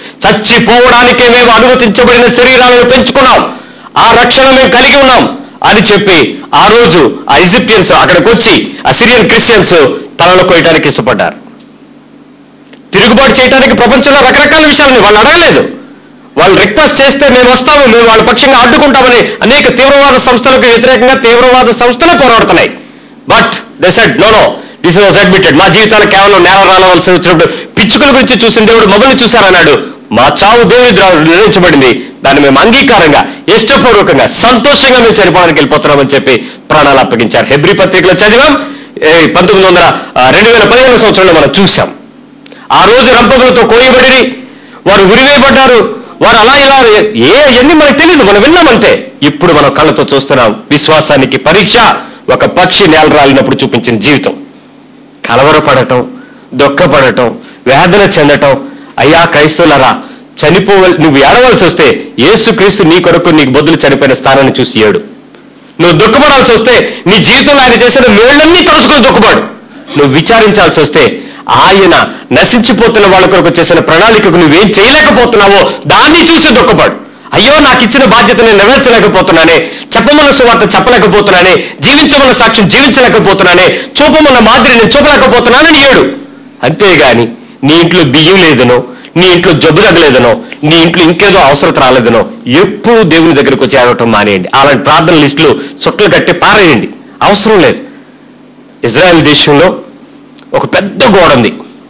చచ్చిపోవడానికే మేము అనుమతించబడిన శరీరాలను పెంచుకున్నాం ఆ రక్షణ మేము కలిగి ఉన్నాం అని చెప్పి ఆ రోజు ఆ ఈజిప్టియన్స్ అక్కడికి వచ్చి అసిరియన్ క్రిస్టియన్స్ తలలు కోయటానికి ఇష్టపడ్డారు తిరుగుబాటు చేయడానికి ప్రపంచంలో రకరకాల విషయాలని వాళ్ళు అడగలేదు వాళ్ళు రిక్వెస్ట్ చేస్తే మేము వస్తాము మేము వాళ్ళ పక్షంగా అడ్డుకుంటామని అనేక తీవ్రవాద సంస్థలకు వ్యతిరేకంగా తీవ్రవాద సంస్థలే పోరాడుతున్నాయి but they said no no this was admitted మా జీవితాలు కేవలం నేల రాలవలసి వచ్చినప్పుడు పిచ్చుకల గురించి చూసిన దేవుడు మమ్మల్ని చూశారన్నాడు మా చావు దేవుడి ద్వారా నిర్ణయించబడింది దాన్ని మేము అంగీకారంగా ఇష్టపూర్వకంగా సంతోషంగా మేము చనిపోవడానికి వెళ్ళిపోతున్నామని చెప్పి ప్రాణాలు అప్పగించారు హెబ్రి పత్రికలో చదివాం ఏ, పంతొమ్మిది వందల ఆ, రెండు వేల పదిహేను సంవత్సరంలో మనం చూశాం ఆ రోజు రంపకులతో కోయబడి వారు ఉరివేయబడ్డారు వారు అలా ఇలా ఏ అవన్నీ మనకు తెలియదు మనం విన్నామంటే ఇప్పుడు మనం కళ్ళతో చూస్తున్నాం విశ్వాసానికి పరీక్ష ఒక పక్షి నేల రాలినప్పుడు చూపించిన జీవితం కలవరపడటం దుఃఖపడటం వేదన చెందటం అయ్యా క్రైస్తవులరా చనిపోవల్ నువ్వు ఏడవలసి వస్తే యేసుక్రీస్తు నీ కొరకు నీకు బొద్దులు చనిపోయిన స్థానాన్ని చూసి ఏడు నువ్వు దుఃఖపడాల్సి వస్తే నీ జీవితంలో ఆయన చేసిన మేళ్ళన్నీ తలుచుకుని దుఃఖపడు నువ్వు విచారించాల్సి వస్తే ఆయన నశించిపోతున్న వాళ్ళ కొరకు చేసిన ప్రణాళికకు నువ్వేం చేయలేకపోతున్నావో దాన్ని చూసి దుఃఖపడు అయ్యో నాకు ఇచ్చిన బాధ్యత నేను నెరవేర్చలేకపోతున్నానే చెప్పమన్న సువార్త చెప్పలేకపోతున్నానే జీవించమన్న సాక్ష్యం జీవించలేకపోతున్నానే చూపమన్న మాదిరి నేను చూపలేకపోతున్నానని ఏడు అంతేగాని నీ ఇంట్లో బియ్యం లేదనో నీ ఇంట్లో జబ్బు తగ్గలేదనో నీ ఇంట్లో ఇంకేదో అవసరత రాలేదనో ఎప్పుడు దేవుని దగ్గరకు వచ్చి ఏడవటం మానేయండి అలాంటి ప్రార్థన లిస్టులు చుట్టలు కట్టి పారేయండి అవసరం లేదు ఇజ్రాయెల్ దేశంలో ఒక పెద్ద గోడ ఉంది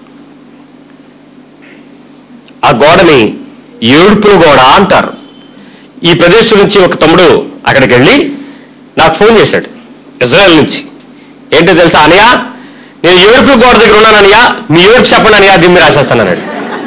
ఆ గోడని ఏడుపుల గోడ అంటారు ఈ ప్రదేశం నుంచి ఒక తమ్ముడు అక్కడికి వెళ్ళి నాకు ఫోన్ చేశాడు ఇజ్రాయెల్ నుంచి ఏంటో తెలుసా అనయా నేను ఏడుపుల గోడ దగ్గర ఉన్నాను అనయా మీ ఏడుపు చెప్పండి అనయా దీన్ని రాసేస్తాను అన్నాడు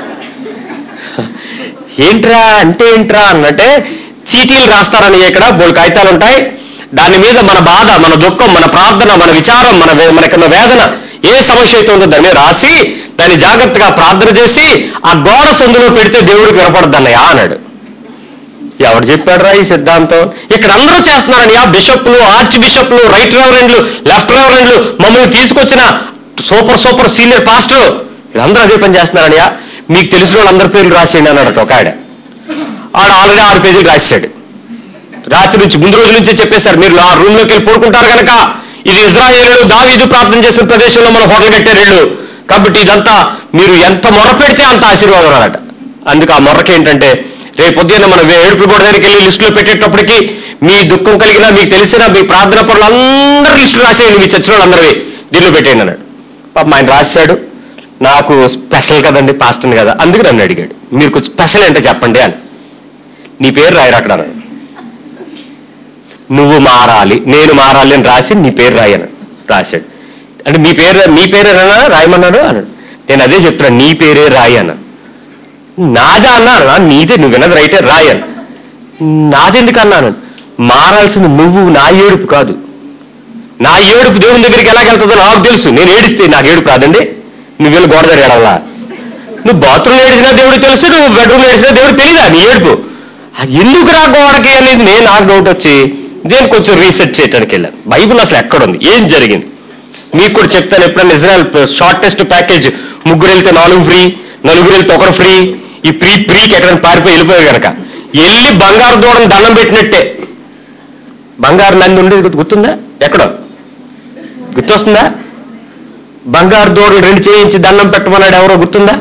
ఏంట్రా అంటే ఏంట్రా అన్నట్టే చీటీలు రాస్తారని ఇక్కడ బోల్ కాగితాలు ఉంటాయి దాని మీద మన బాధ మన దుఃఖం మన ప్రార్థన మన విచారం మన వే- మనకున్న వేదన ఏ సమస్య అయితే ఉందో దాన్ని మీద రాసి దాన్ని జాగ్రత్తగా ప్రార్థన చేసి ఆ గోడ సందులో పెడితే దేవుడికి వినపడద్దన్నయ్యా అన్నాడు ఎవడు చెప్పాడురా ఈ సిద్ధాంతం ఇక్కడ అందరూ చేస్తున్నారని ఆ బిషప్లు ఆర్చ్ బిషప్లు రైట్ రెవరెండ్లు లెఫ్ట్ రెవరెండ్లు మమ్మల్ని తీసుకొచ్చిన సూపర్ సూపర్ సీనియర్ పాస్టర్ వీళ్ళందరూ అదే పని చేస్తున్నారనియా మీకు తెలిసిన వాళ్ళందరి పేర్లు రాసేయండి అన్నాడు ఒక ఆడ ఆడ ఆల్రెడీ ఆరు పేజీలు రాశాడు రాత్రి నుంచి ముందు రోజు నుంచే చెప్పేశారు మీరు ఆ రూమ్ లోకి వెళ్ళి పడుకుంటారు కనుక ఇది ఇజ్రాయేలు దావీదు ప్రార్థన చేసిన ప్రదేశంలో మన హోటల్ కట్టారు వీళ్ళు కాబట్టి ఇదంతా మీరు ఎంత మొర పెడితే అంత ఆశీర్వాదం రాదట అందుకు ఆ మొర్రకి ఏంటంటే రేపు పొద్దున్న మనం ఏడుపు గోడ దగ్గరికి వెళ్ళి లిస్టులో పెట్టేటప్పటికి మీ దుఃఖం కలిగినా మీకు తెలిసిన మీ ప్రార్థన పనులు అందరూ లిస్టులు రాసేయండి మీ చర్చలో అందరివి దీనిలో పెట్టేయండి అన్నాడు పాపం ఆయన రాశాడు నాకు స్పెషల్ కదండి పాస్టర్ని కదా అందుకు నన్ను అడిగాడు మీరు కొంచెం స్పెషల్ అంటే చెప్పండి అని నీ పేరు రాయరు అక్కడ అన్నాడు. నువ్వు మారాలి నేను మారాలి అని రాసి నీ పేరు రాయను రాశాడు అంటే మీ పేరు మీ పేరేనా రాయమన్నాడు అన్నాడు నేను అదే చెప్తున్నాను నీ పేరే రాయి అన్నాను నాదా అన్నాను "ఆ, నీదే నువ్వు విన్నది రైటే రాయను నాదెందుకు అన్నాను మారాల్సింది నువ్వు నా ఏడుపు కాదు నా ఏడుపు దేవుని దగ్గరికి ఎలాగెళ్తుందో నాకు తెలుసు నేను ఏడిస్తే నాకు ఏడుపు రాదండి నువ్వు వెళ్ళి గోడ దగ్గర ఏడవలా నువ్వు బాత్రూమ్ ఏడిసినా దేవుడికి తెలుసు నువ్వు బెడ్రూమ్ ఏడిసినా దేవుడికి తెలియదా నీ ఏడుపు అది ఎందుకు రా గోడకి అనేది నేను నాకు డౌట్ వచ్చి నేను కొంచెం రీసెర్చ్ చేయడానికి వెళ్ళాను బైబిల్ అసలు ఎక్కడుంది ఏం జరిగింది మీకు కూడా చెప్తాను ఎప్పుడైనా ఇజ్రాయల్ షార్టెస్ట్ ప్యాకేజ్ ముగ్గురు వెళ్తే నాలుగు ఫ్రీ నలుగురు వెళ్తే ఒకరు ఫ్రీ ఈ ప్రీ ప్రీకి ఎక్కడైనా పారిపోయి వెళ్ళిపోయారు కనుక వెళ్ళి బంగారు దూడని దండం పెట్టినట్టే బంగారు నంది ఉండేది గుర్తు- గుర్తుందా ఎక్కడో గుర్తొస్తుందా బంగారు దూడలు రెండు చేయించి దండం పెట్టమన్నాడు ఎవరో గుర్తుందా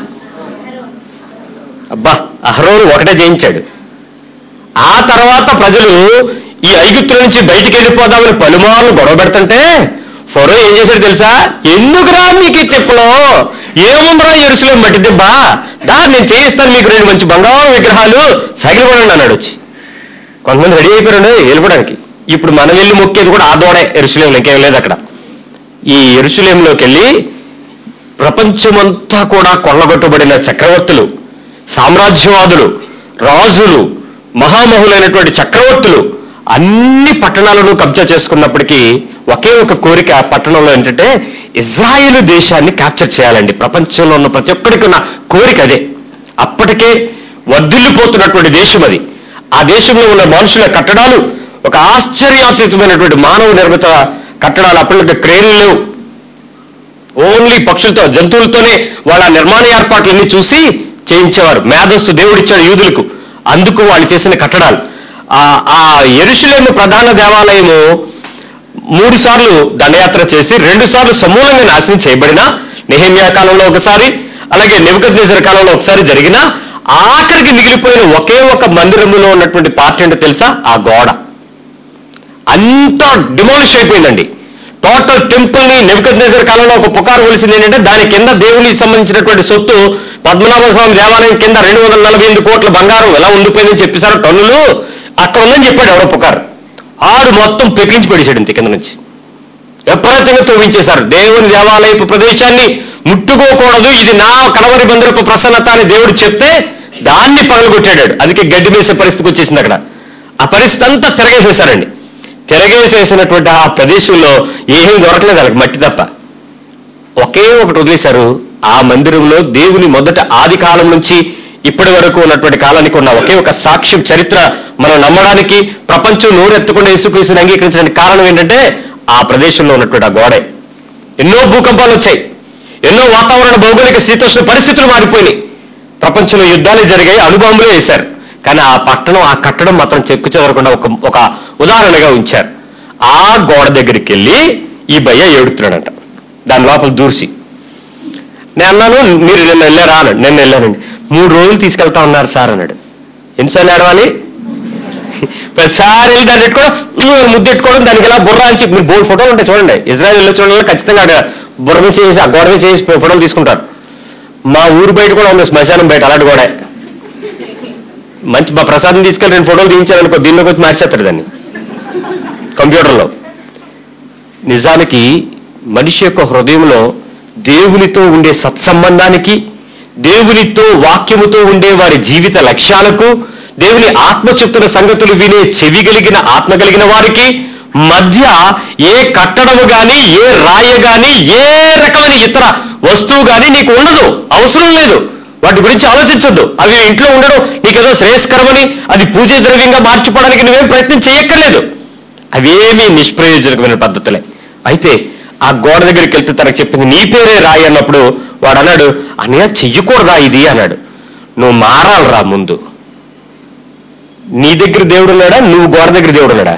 అబ్బా అహరోను ఒకటే చేయించాడు ఆ తర్వాత ప్రజలు ఈ ఐగుప్తుల నుంచి బయటికి వెళ్ళిపోదామని పలుమార్లు గొడవ పెడుతుంటే ఫరో ఏం చేశాడు తెలుసా ఎందుకురా మీకు ఈ తిప్పలో ఏముందిరా ఎరుసలేం మట్టి దెబ్బ దా నేను చేయిస్తాను మీకు రెండు మంచి బంగారు విగ్రహాలు సగిలిపడండి అన్నాడు వచ్చి కొంతమంది రెడీ అయిపోయాడు వెళ్ళిపోవడానికి ఇప్పుడు మనం వెళ్ళి మొక్కేది కూడా ఆ దోడే ఎరుసలేంలో ఇంకేం లేదు అక్కడ ఈ ఎరుసలేంలోకి వెళ్ళి ప్రపంచమంతా కూడా కొల్లగొట్టబడిన చక్రవర్తులు సామ్రాజ్యవాదులు రాజులు మహామహులైనటువంటి చక్రవర్తులు అన్ని పట్టణాలను కబ్జా చేసుకున్నప్పటికీ ఒకే ఒక కోరిక ఆ పట్టణంలో ఏంటంటే ఇజ్రాయేల్ దేశాన్ని క్యాప్చర్ చేయాలండి ప్రపంచంలో ఉన్న ప్రతి ఒక్కరికి ఉన్న కోరిక అదే అప్పటికే వర్ధిల్లిపోతున్నటువంటి దేశం అది ఆ దేశంలో ఉన్న మనుషుల కట్టడాలు ఒక ఆశ్చర్యాతీతమైనటువంటి మానవ నిర్మిత కట్టడాలు అప్పటికి క్రేన్లు లేవు ఓన్లీ పక్షులతో జంతువులతోనే వాళ్ళ నిర్మాణ ఏర్పాట్లన్నీ చూసి చేయించేవారు మేధస్సు దేవుడిచ్చాడు యూదులకు అందుకు వాళ్ళు చేసిన కట్టడాలు ఆ ఆ ఎరుషులేము ప్రధాన దేవాలయము మూడు సార్లు దండయాత్ర చేసి రెండు సార్లు సమూలంగా నాశనం చేయబడిన నెహమ్యా కాలంలో ఒకసారి అలాగే నెబుకద్నేజర్ కాలంలో ఒకసారి జరిగిన ఆఖరికి మిగిలిపోయిన ఒకే ఒక మందిరములో ఉన్నటువంటి పార్టీ ఏంటో తెలుసా ఆ గోడ అంతా డిమాలిష్ అయిపోయిందండి టోటల్ టెంపుల్ ని నెబుకద్నేజర్ కాలంలో ఒక పుకారు కొలిసింది ఏంటంటే దాని కింద దేవునికి సంబంధించినటువంటి సొత్తు పద్మనాభ స్వామి దేవాలయం కింద రెండు వందల నలభై ఎనిమిది కోట్ల బంగారం ఎలా ఉండిపోయిందని చెప్పేశారు టన్నులు అక్కడ ఉందని చెప్పాడు ఎవరో పుకారు ఆడు మొత్తం పెకిలించి పడేశాడు ఇంత కింద నుంచి విపరీతంగా తోవించేశారు దేవుని దేవాలయపు ప్రదేశాన్ని ముట్టుకోకూడదు ఇది నా కడవరి బందరపు ప్రసన్నత అని దేవుడు చెప్తే దాన్ని పగలగొట్టాడు అందుకే గడ్డి వేసే పరిస్థితికి వచ్చేసింది అక్కడ ఆ పరిస్థితి అంతా తిరగేసేశారండి తిరగేసేసినటువంటి ఆ ప్రదేశంలో ఏమీ దొరకలేదు వాళ్ళకి మట్టి తప్ప ఒకే ఒకటి వదిలేశారు ఆ మందిరంలో దేవుని మొదట ఆది కాలం నుంచి ఇప్పటి వరకు ఉన్నటువంటి కాలానికి ఉన్న ఒకే ఒక సాక్ష్యం చరిత్ర మనం నమ్మడానికి ప్రపంచం నోరెత్తకుండా యేసుక్రీస్తుని అంగీకరించడానికి కారణం ఏంటంటే ఆ ప్రదేశంలో ఉన్నటువంటి ఆ గోడే ఎన్నో భూకంపాలు వచ్చాయి ఎన్నో వాతావరణ భౌగోళిక శీతోష్ణ పరిస్థితులు మారిపోయినాయి ప్రపంచంలో యుద్ధాలు జరిగాయి అణుబాంబులే వేశారు కానీ ఆ పట్టణం ఆ కట్టడం మాత్రం చెక్కు చెదరకుండా ఒక ఒక ఉదాహరణగా ఉంచారు ఆ గోడ దగ్గరికి వెళ్ళి ఈ భయ్య ఏడుతున్నాడంట దాని లోపల దూర్చి నేను అన్నాను మీరు నిన్న వెళ్ళారా అన్నాడు నిన్న వెళ్ళానండి మూడు రోజులు తీసుకెళ్తా ఉన్నారు సార్ అన్నాడు ఎన్నిసార్లు ఏడవాలి ప్రతిసారి వెళ్ళి దాన్ని పెట్టుకోవడం ముద్దు పెట్టుకోవడం దానికి ఇలా బుర్ర అని చెప్పి మీరు బోల్డ్ ఫోటోలు ఉంటాయి చూడండి ఇజ్రాయల్ వెళ్ళి చూడాలి ఖచ్చితంగా ఆడ బుర్ర మీద చేసి ఆ గోడ మీద చేసి ఫోటోలు తీసుకుంటారు మా ఊరు బయట కూడా ఉంది శ్మశానం బయట అలాంటి గోడే మంచి మా ప్రసాదం తీసుకెళ్ళి రెండు ఫోటోలు తీయించారనుకో దీనిలోకి వచ్చి మార్చేస్తాడు దాన్ని కంప్యూటర్లో నిజానికి మనిషి యొక్క హృదయంలో దేవునితో ఉండే సత్సంబంధానికి దేవునితో వాక్యముతో ఉండే వారి జీవిత లక్ష్యాలకు దేవుని ఆత్మ చెప్తున్న సంగతులు వినే చెవి కలిగిన ఆత్మ కలిగిన వారికి మధ్య ఏ కట్టడము గాని ఏ రాయ గాని ఏ రకమైన ఇతర వస్తువు గాని నీకు ఉండదు అవసరం లేదు వాటి గురించి ఆలోచించొద్దు అవి ఇంట్లో ఉండడం నీకేదో శ్రేయస్కరమని అది పూజ ద్రవ్యంగా మార్చుకోవడానికి నువ్వేం ప్రయత్నం చేయక్కర్లేదు అవేమీ నిష్ప్రయోజనకమైన పద్ధతులే అయితే ఆ గోడ దగ్గరికి వెళ్తే తనకు చెప్పింది నీ పేరే రాయి అన్నప్పుడు వాడు అన్నాడు అన్నయ్య చెయ్యకూడదా ఇది అన్నాడు నువ్వు మారాలరా ముందు నీ దగ్గర దేవుడు ఉన్నాడా నువ్వు గోడ దగ్గర దేవుడు ఉన్నాడా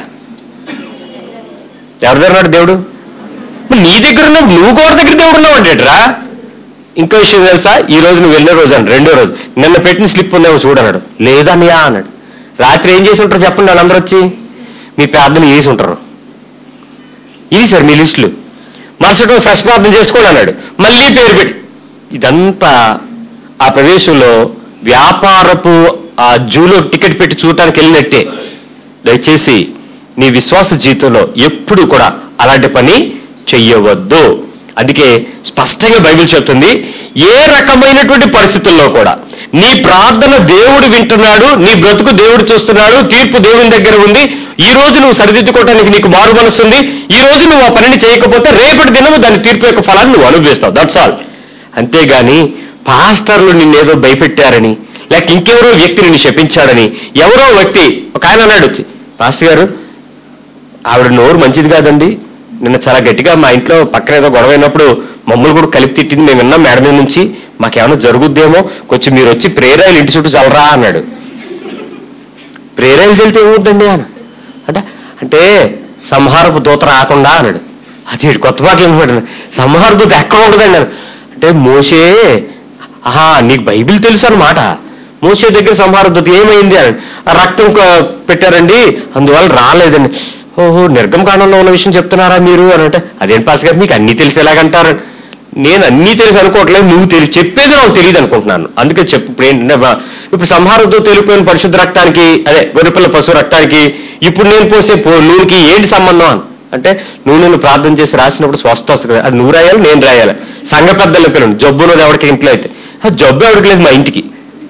ఎవరి దగ్గర ఉన్నాడు దేవుడు మరి నీ దగ్గర ఉన్నావు నువ్వు గోడ దగ్గర దేవుడు ఉన్నావు అంటేట్రా ఇంకో విషయం తెలుసా ఈ రోజు నువ్వు వెళ్ళే రోజు అండి రెండో రోజు నిన్న పెట్టిన స్లిప్ ఉందేమో చూడన్నాడు లేదన్నయ్యా అన్నాడు రాత్రి ఏం చేసి ఉంటారు చెప్పండి వాళ్ళందరూ వచ్చి మీ ప్రార్థన చేసి ఉంటారు ఇది సార్ మీ లిస్టులు మరుసటి రోజు ఫ్రెష్ ప్రార్థన చేసుకోండి అన్నాడు మళ్ళీ పేరు పెట్టి ఇదంతా ఆ ప్రదేశంలో వ్యాపారపు ఆ జూలో టికెట్ పెట్టి చూడటానికి వెళ్ళినట్టే దయచేసి నీ విశ్వాస జీవితంలో ఎప్పుడు కూడా అలాంటి పని చెయ్యవద్దు అందుకే స్పష్టంగా బైబిల్ చెప్తుంది ఏ రకమైనటువంటి పరిస్థితుల్లో కూడా నీ ప్రార్థన దేవుడు వింటున్నాడు నీ బ్రతుకు దేవుడు చూస్తున్నాడు తీర్పు దేవుని దగ్గర ఉంది ఈ రోజు నువ్వు సరిదిద్దుకోవడానికి నీకు మారు మనసు ఉంది ఈ రోజు నువ్వు ఆ పనిని చేయకపోతే రేపటి దినము దాని తీర్పు యొక్క ఫలాన్ని నువ్వు అనుభవిస్తావు దట్స్ ఆల్ అంతేగాని పాస్టర్లు నిన్నేదో భయపెట్టారని లేక ఇంకెవరో వ్యక్తి నిన్ను శపించాడని ఎవరో వ్యక్తి ఒక ఆయన అన్నాడు వచ్చి పాస్టర్ గారు ఆవిడ నోరు మంచిది కాదండి నిన్న చాలా గట్టిగా మా ఇంట్లో పక్కన ఏదో గొడవ అయినప్పుడు మమ్మల్ని కూడా కలిపి తిట్టింది మేము విన్నాం మేడ మీద నుంచి మాకేమైనా జరుగుద్దేమో కొంచెం మీరు వచ్చి ప్రేరాయలు ఇంటి చుట్టూ చల్లరా అన్నాడు ప్రేరాయలు చల్లితే ఏమవుద్దండి అని అంటే అంటే సంహారపు దూత రాకుండా అన్నాడు అది ఈడు కొత్త మాటలు అనమాట సంహార దూత ఎక్కడ ఉండదండి అన్నాడు అంటే మోసే ఆహా నీకు బైబిల్ తెలుసు అన్నమాట మోసే దగ్గర సంహార దూత ఏమైంది అని ఆ రక్తం క- పెట్టారండి అందువల్ల రాలేదండి ఓహో నిర్గమకాండంలో ఉన్న విషయం చెప్తున్నారా మీరు అని అంటే అదేం పాస్ గారు మీకు అన్ని తెలిసి ఎలాగంటారు నేను అన్నీ తెలిసి అనుకోవట్లేదు నువ్వు తెలిసి చెప్పేది నాకు తెలియదు అనుకుంటున్నాను అందుకే చెప్పు ఇప్పుడు ఏంటంటే బా- ఇప్పుడు సంహారంతో తెలిపోయిన పరిశుద్ధ రక్తానికి అదే గొర్రెపిల్ల పశువు రక్తానికి ఇప్పుడు నేను పోసే పో- నూనెకి ఏంటి సంబంధం అని అంటే నువ్వు నేను ప్రార్థన చేసి రాసినప్పుడు స్వస్థ వస్తుంది కదా అది నువ్వు రాయాలి నేను రాయాలి సంఘ పెద్దల పిల్లలు జబ్బున్నది ఎవరికి ఇంట్లో అయితే ఆ జబ్బు ఎవరికి లేదు మా ఇంటికి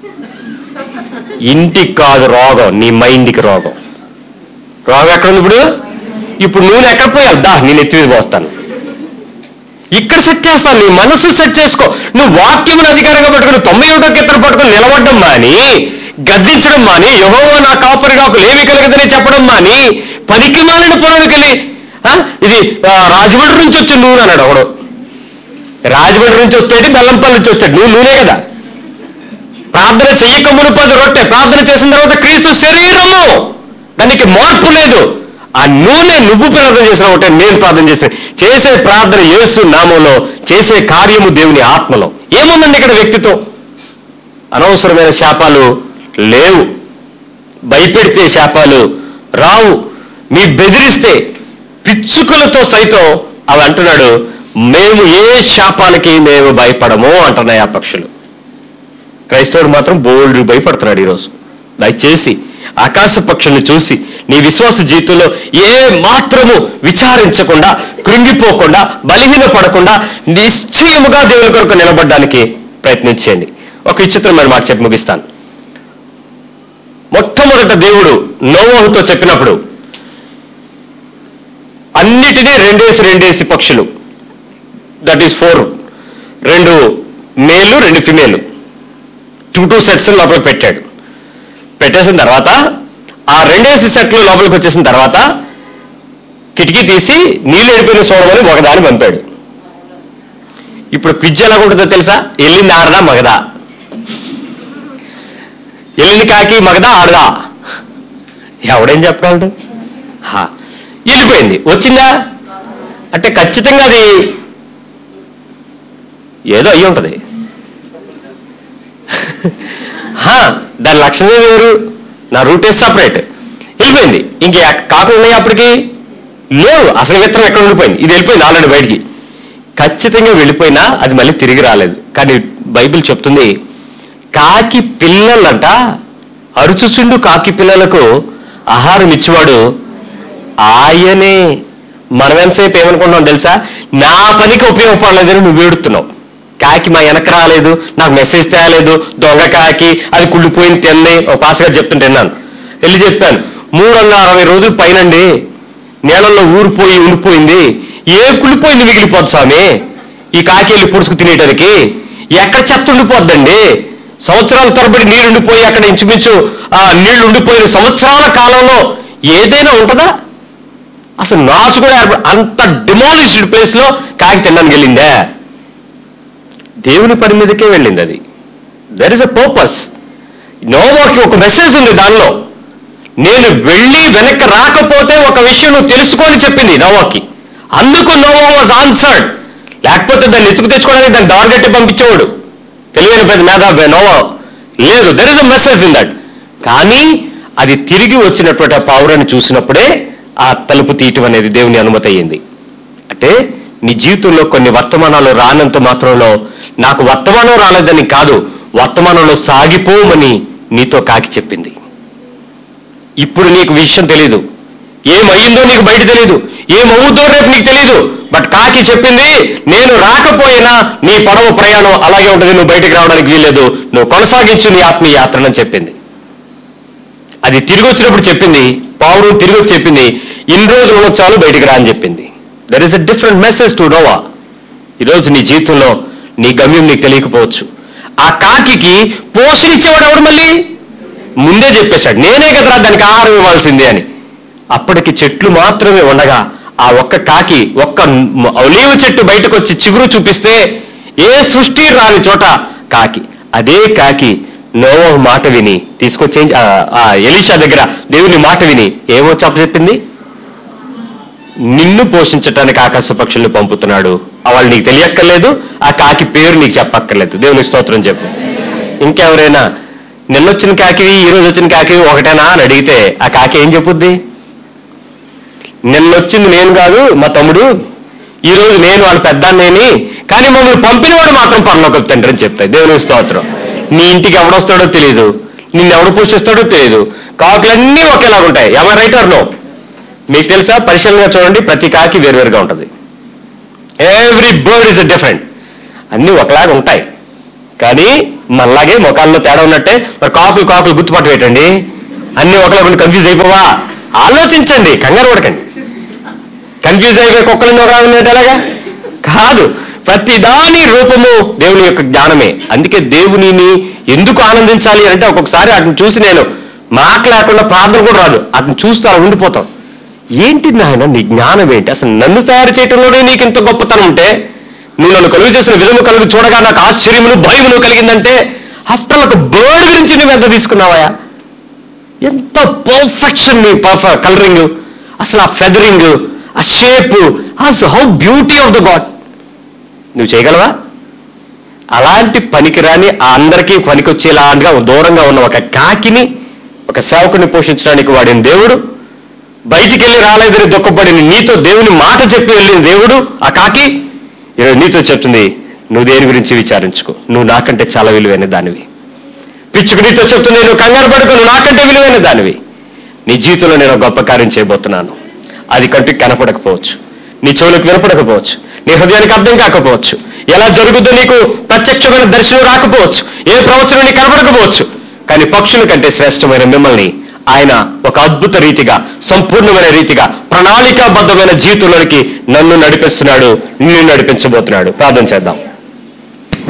ఇంటికి కాదు రోగం నీ మైండ్కి రోగం రోగం ఎక్కడ ఉంది ఇప్పుడు ఇప్పుడు నూనె ఎక్కడ పోయాలి దా నేను ఎత్తి మీద పోస్తాను ఇక్కడ సెట్ చేస్తాను నీ మనసు సెట్ చేసుకో నువ్వు వాక్యమును అధికారంగా పట్టుకుని తొంభై ఒకటో కీర్తన పట్టుకుని నిలబడడం మాని గద్దించడం మాని యహోవా నా కాపరి కాకు లేవి కలగదని చెప్పడం మాని పనికి మాలిన పొలంకెళ్ళి ఇది ఆ, రాజమండ్రి నుంచి వచ్చిన నూనె అన్నాడు ఒకడు రాజమండ్రి నుంచి వస్తేటి బెల్లంపల్లి నుంచి వచ్చాడు నువ్వు నూనె కదా ప్రార్థన చెయ్యక మునుపది రొట్టె ప్రార్థన చేసిన తర్వాత క్రీస్తు శరీరము దానికి మార్పు లేదు ఆ నూనె నువ్వు ప్రార్థన చేసిన ఒకటే నేను ప్రార్థన చేసిన చేసే ప్రార్థన యేసు నామంలో చేసే కార్యము దేవుని ఆత్మలో ఏముందండి ఇక్కడ వ్యక్తిత్వం అనవసరమైన శాపాలు లేవు భయపెడితే శాపాలు రావు మీ బెదిరిస్తే పిచ్చుకలతో సైతం అవి అంటున్నాడు మేము ఏ శాపాలకి మేము భయపడము అంటున్నాయి ఆ పక్షులు క్రైస్తవుడు మాత్రం బోల్డ్ భయపడుతున్నాడు ఈరోజు దయచేసి ఆకాశ పక్షుల్ని చూసి నీ విశ్వాస జీవితంలో ఏ మాత్రము విచారించకుండా కృంగిపోకుండా బలహీన పడకుండా నిశ్చయముగా దేవుని కొరకు నిలబడడానికి ప్రయత్నించేయండి ఒక విచిత్రమైన మాట చెప్పి ముగిస్తాను మొట్టమొదట దేవుడు నోవహుతో చెప్పినప్పుడు అన్నిటినీ రెండేసి రెండేసి పక్షులు దట్ ఈస్ ఫోర్ రెండు మేలు రెండు ఫిమేలు టూ టూ సెట్స్ లోపలికి పెట్టాడు పెట్టేసిన తర్వాత ఆ రెండేసి సెట్లు లోపలికి వచ్చేసిన తర్వాత కిటికీ తీసి నీళ్లు వెళ్ళిపోయిన చూడమని ఒకదాన్ని పంపాడు ఇప్పుడు క్విజ్ ఎలా ఉంటుందో తెలుసా వెళ్ళింది ఆడదా మగదా వెళ్ళింది కాకి మగదా ఆడదా ఎవడేం చెప్పగలడు హా. వెళ్ళిపోయింది వచ్చిందా అంటే ఖచ్చితంగా అది ఏదో అయ్యి ఉంటది హా, దాని లక్షణం వేరు నా రూట్ ఇస్ సపరేట్ వెళ్ళిపోయింది ఇంక కాకులు ఉన్నాయి అప్పటికి లేవు అసలు విత్తనం ఎక్కడ ఉండిపోయింది ఇది వెళ్ళిపోయింది ఆల్రెడీ బయటికి ఖచ్చితంగా వెళ్ళిపోయినా అది మళ్ళీ తిరిగి రాలేదు కానీ బైబిల్ చెప్తుంది కాకి పిల్లలంట అరుచుచుండు కాకి పిల్లలకు ఆహారం ఇచ్చేవాడు ఆయనే మనం ఎంతసేపు ఏమనుకుంటాం తెలుసా నా పనికి ఉపయోగపడలేదని నువ్వు వేడుతున్నావు కాకి మా వెనక రాలేదు నాకు మెసేజ్ తేలేదు దొంగ కాకి అది కుళ్ళిపోయింది తింది ఒక పాస్ గారు చెప్తుంటే విన్నాను వెళ్ళి చెప్పాను మూడు వందల అరవై రోజులు పైనండి నేలల్లో ఊరిపోయి ఉండిపోయింది ఏ కుళ్ళిపోయింది మిగిలిపోద్ది స్వామి ఈ కాకి వెళ్ళి పుడుసుకు తినేయడానికి ఎక్కడ చెత్త ఉండిపోద్దండి సంవత్సరాల తరబడి నీళ్లు ఉండిపోయి అక్కడ ఇంచుమించు ఆ నీళ్లు ఉండిపోయిన సంవత్సరాల కాలంలో ఏదైనా ఉంటుందా అసలు నాచు కూడా ఏర్పడ అంత డిమాలిష్డ్ ప్లేస్ లో కాకి తినడానికి వెళ్ళిందే దేవుని పని మీదకే వెళ్ళింది అది దర్ ఇస్ అ పర్పస్ నోవాకి ఒక మెసేజ్ ఉంది దానిలో నేను వెళ్ళి వెనక్కి రాకపోతే ఒక విషయం నువ్వు తెలుసుకొని చెప్పింది నోవాకి అందుకు నోవా వాజ్ ఆన్సర్డ్ లేకపోతే దాన్ని ఎత్తుకు తెచ్చుకోవడానికి దాన్ని దారిగట్టి పంపించేవాడు తెలియని పెద్ద మేధా నోవా లేదు there is a message in that కానీ అది తిరిగి వచ్చినటువంటి ఆ పావురాన్ని చూసినప్పుడే ఆ తలుపు తీయటం అనేది దేవుని అనుమతి అయ్యింది అంటే నీ జీవితంలో కొన్ని వర్తమానాలు రానంత మాత్రంలో నాకు వర్తమానం రాలేదని కాదు వర్తమానంలో సాగిపోమని నీతో కాకి చెప్పింది ఇప్పుడు నీకు విషయం తెలియదు ఏమయ్యిందో నీకు బయట తెలియదు ఏమవుతుందో రేపు నీకు తెలియదు బట్ కాకి చెప్పింది నేను రాకపోయినా నీ పడవ ప్రయాణం అలాగే ఉంటుంది నువ్వు బయటకు రావడానికి వీల్లేదు నువ్వు కొనసాగించు నీ ఆత్మీయ యాత్రనని చెప్పింది అది తిరిగి వచ్చినప్పుడు చెప్పింది పావురు తిరిగి వచ్చి చెప్పింది ఇన్ని రోజులు ఉన్న చాలు బయటికి రా అని చెప్పింది there is a different message to Noah ఈరోజు నీ జీవితంలో నీ గమ్యం నీకు తెలియకపోవచ్చు ఆ కాకికి పోషణ ఇచ్చేవాడు ఎవడు మళ్ళీ ముందే చెప్పేశాడు నేనే కదరా దానికి ఆహారం ఇవ్వాల్సిందే అని అప్పటికి చెట్లు మాత్రమే ఉండగా ఆ ఒక్క కాకి ఒక్క ఒలీవ చెట్టు బయటకు వచ్చి చిగురు చూపిస్తే ఏ సృష్టి రాని చోట కాకి అదే కాకి నోవో మాట విని తీసుకొచ్చి ఏం- ఆ- ఆ ఎలీషా దగ్గర దేవుని మాట విని ఏమో చెప్పచెప్పింది నిన్ను పోషించటానికి ఆకాశ పక్షుల్ని పంపుతున్నాడు ఆ వాళ్ళు నీకు తెలియక్కర్లేదు ఆ కాకి పేరు నీకు చెప్పక్కర్లేదు దేవుని స్తోత్రం చెప్పు ఇంకెవరైనా నిన్నొచ్చిన కాకి ఈ రోజు వచ్చిన కాకి ఒకటేనా అని అడిగితే ఆ కాకి ఏం చెప్పుద్ది నిన్నొచ్చింది నేను కాదు మా తమ్ముడు ఈ రోజు నేను వాళ్ళ పెద్దాన్నేని కానీ మమ్మల్ని పంపినవాడు మాత్రం పరలోక తండ్రి అని చెప్తాయి దేవుని స్తోత్రం నీ ఇంటికి ఎవడొస్తాడో తెలియదు నిన్ను ఎవడు పోషిస్తాడో తెలియదు కాకులన్నీ ఒకేలాగా ఉంటాయి ఎవరు రైటర్ నో మీకు తెలుసా పరిశీలనగా చూడండి ప్రతి కాకి వేరువేరుగా ఉంటుంది ఎవ్రీ బర్డ్ ఇస్ డిఫరెంట్ అన్నీ ఒకలాగా ఉంటాయి కానీ మనలాగే ముఖాల్లో తేడా ఉన్నట్టే మరి కాకులు కాకులు గుర్తుపట్టు పెట్టండి అన్ని ఒకలాగా కన్ఫ్యూజ్ అయిపోవా ఆలోచించండి కంగారు పడకండి కన్ఫ్యూజ్ అయిపోయి కుక్కలను ఒకలా ఉన్నట్టు ఎలాగా కాదు ప్రతి దాని రూపము దేవుని యొక్క జ్ఞానమే అందుకే దేవునిని ఎందుకు ఆనందించాలి అంటే ఒక్కొక్కసారి అతను చూసి నేను మాట్లాడకుండా ప్రార్థన కూడా రాదు అతను చూస్తూ అలా ఉండిపోతాం ఏంటి నాయన నీ జ్ఞానం ఏంటి అసలు నన్ను తయారు చేయటంలోనే నీకు ఇంత గొప్పతనం ఉంటే నువ్వు నన్ను కలుగు చేసిన విధము కలుగు చూడగా నాకు ఆశ్చర్యములు భయములు కలిగిందంటే ఆఫ్టర్ ఒక బర్డ్ గురించి నువ్వు ఎంత తీసుకున్నావా ఎంత పర్ఫెక్షన్ నీ పర్ఫెక్ట్ కలరింగ్ అసలు ఆ ఫెదరింగ్ ఆ shape how beauty of the God నువ్వు చేయగలవా అలాంటి పనికిరాని ఆ అందరికీ పనికొచ్చేలాగా దూరంగా ఉన్న ఒక కాకిని ఒక సేవకుని పోషించడానికి వాడిన దేవుడు బయటికి వెళ్ళి రాలేదని దుఃఖపడిన నీతో దేవుని మాట చెప్పి వెళ్ళిన దేవుడు ఆ కాకి ఈరోజు నీతో చెప్తుంది నువ్వు దేని గురించి విచారించుకో నువ్వు నాకంటే చాలా విలువైన దానివి పిచ్చుకు నీతో చెప్తుంది నువ్వు కంగారు పడుకో నువ్వు నాకంటే విలువైన దానివి నీ జీవితంలో నేను ఒక గొప్ప కార్యం చేయబోతున్నాను అది కంటికి కనపడకపోవచ్చు నీ చెవులకు వినపడకపోవచ్చు నీ హృదయానికి అర్థం కాకపోవచ్చు ఎలా జరుగుతుందో నీకు ప్రత్యక్షమైన దర్శనం రాకపోవచ్చు ఏ ప్రవచనం నీకు కనపడకపోవచ్చు కానీ పక్షుల కంటే శ్రేష్టమైన మిమ్మల్ని ఆయన ఒక అద్భుత రీతిగా సంపూర్ణమైన రీతిగా ప్రణాళికాబద్ధమైన జీవితంలోనికి నన్ను నడిపిస్తున్నాడు నిన్ను నడిపించబోతున్నాడు ప్రార్థన చేద్దాం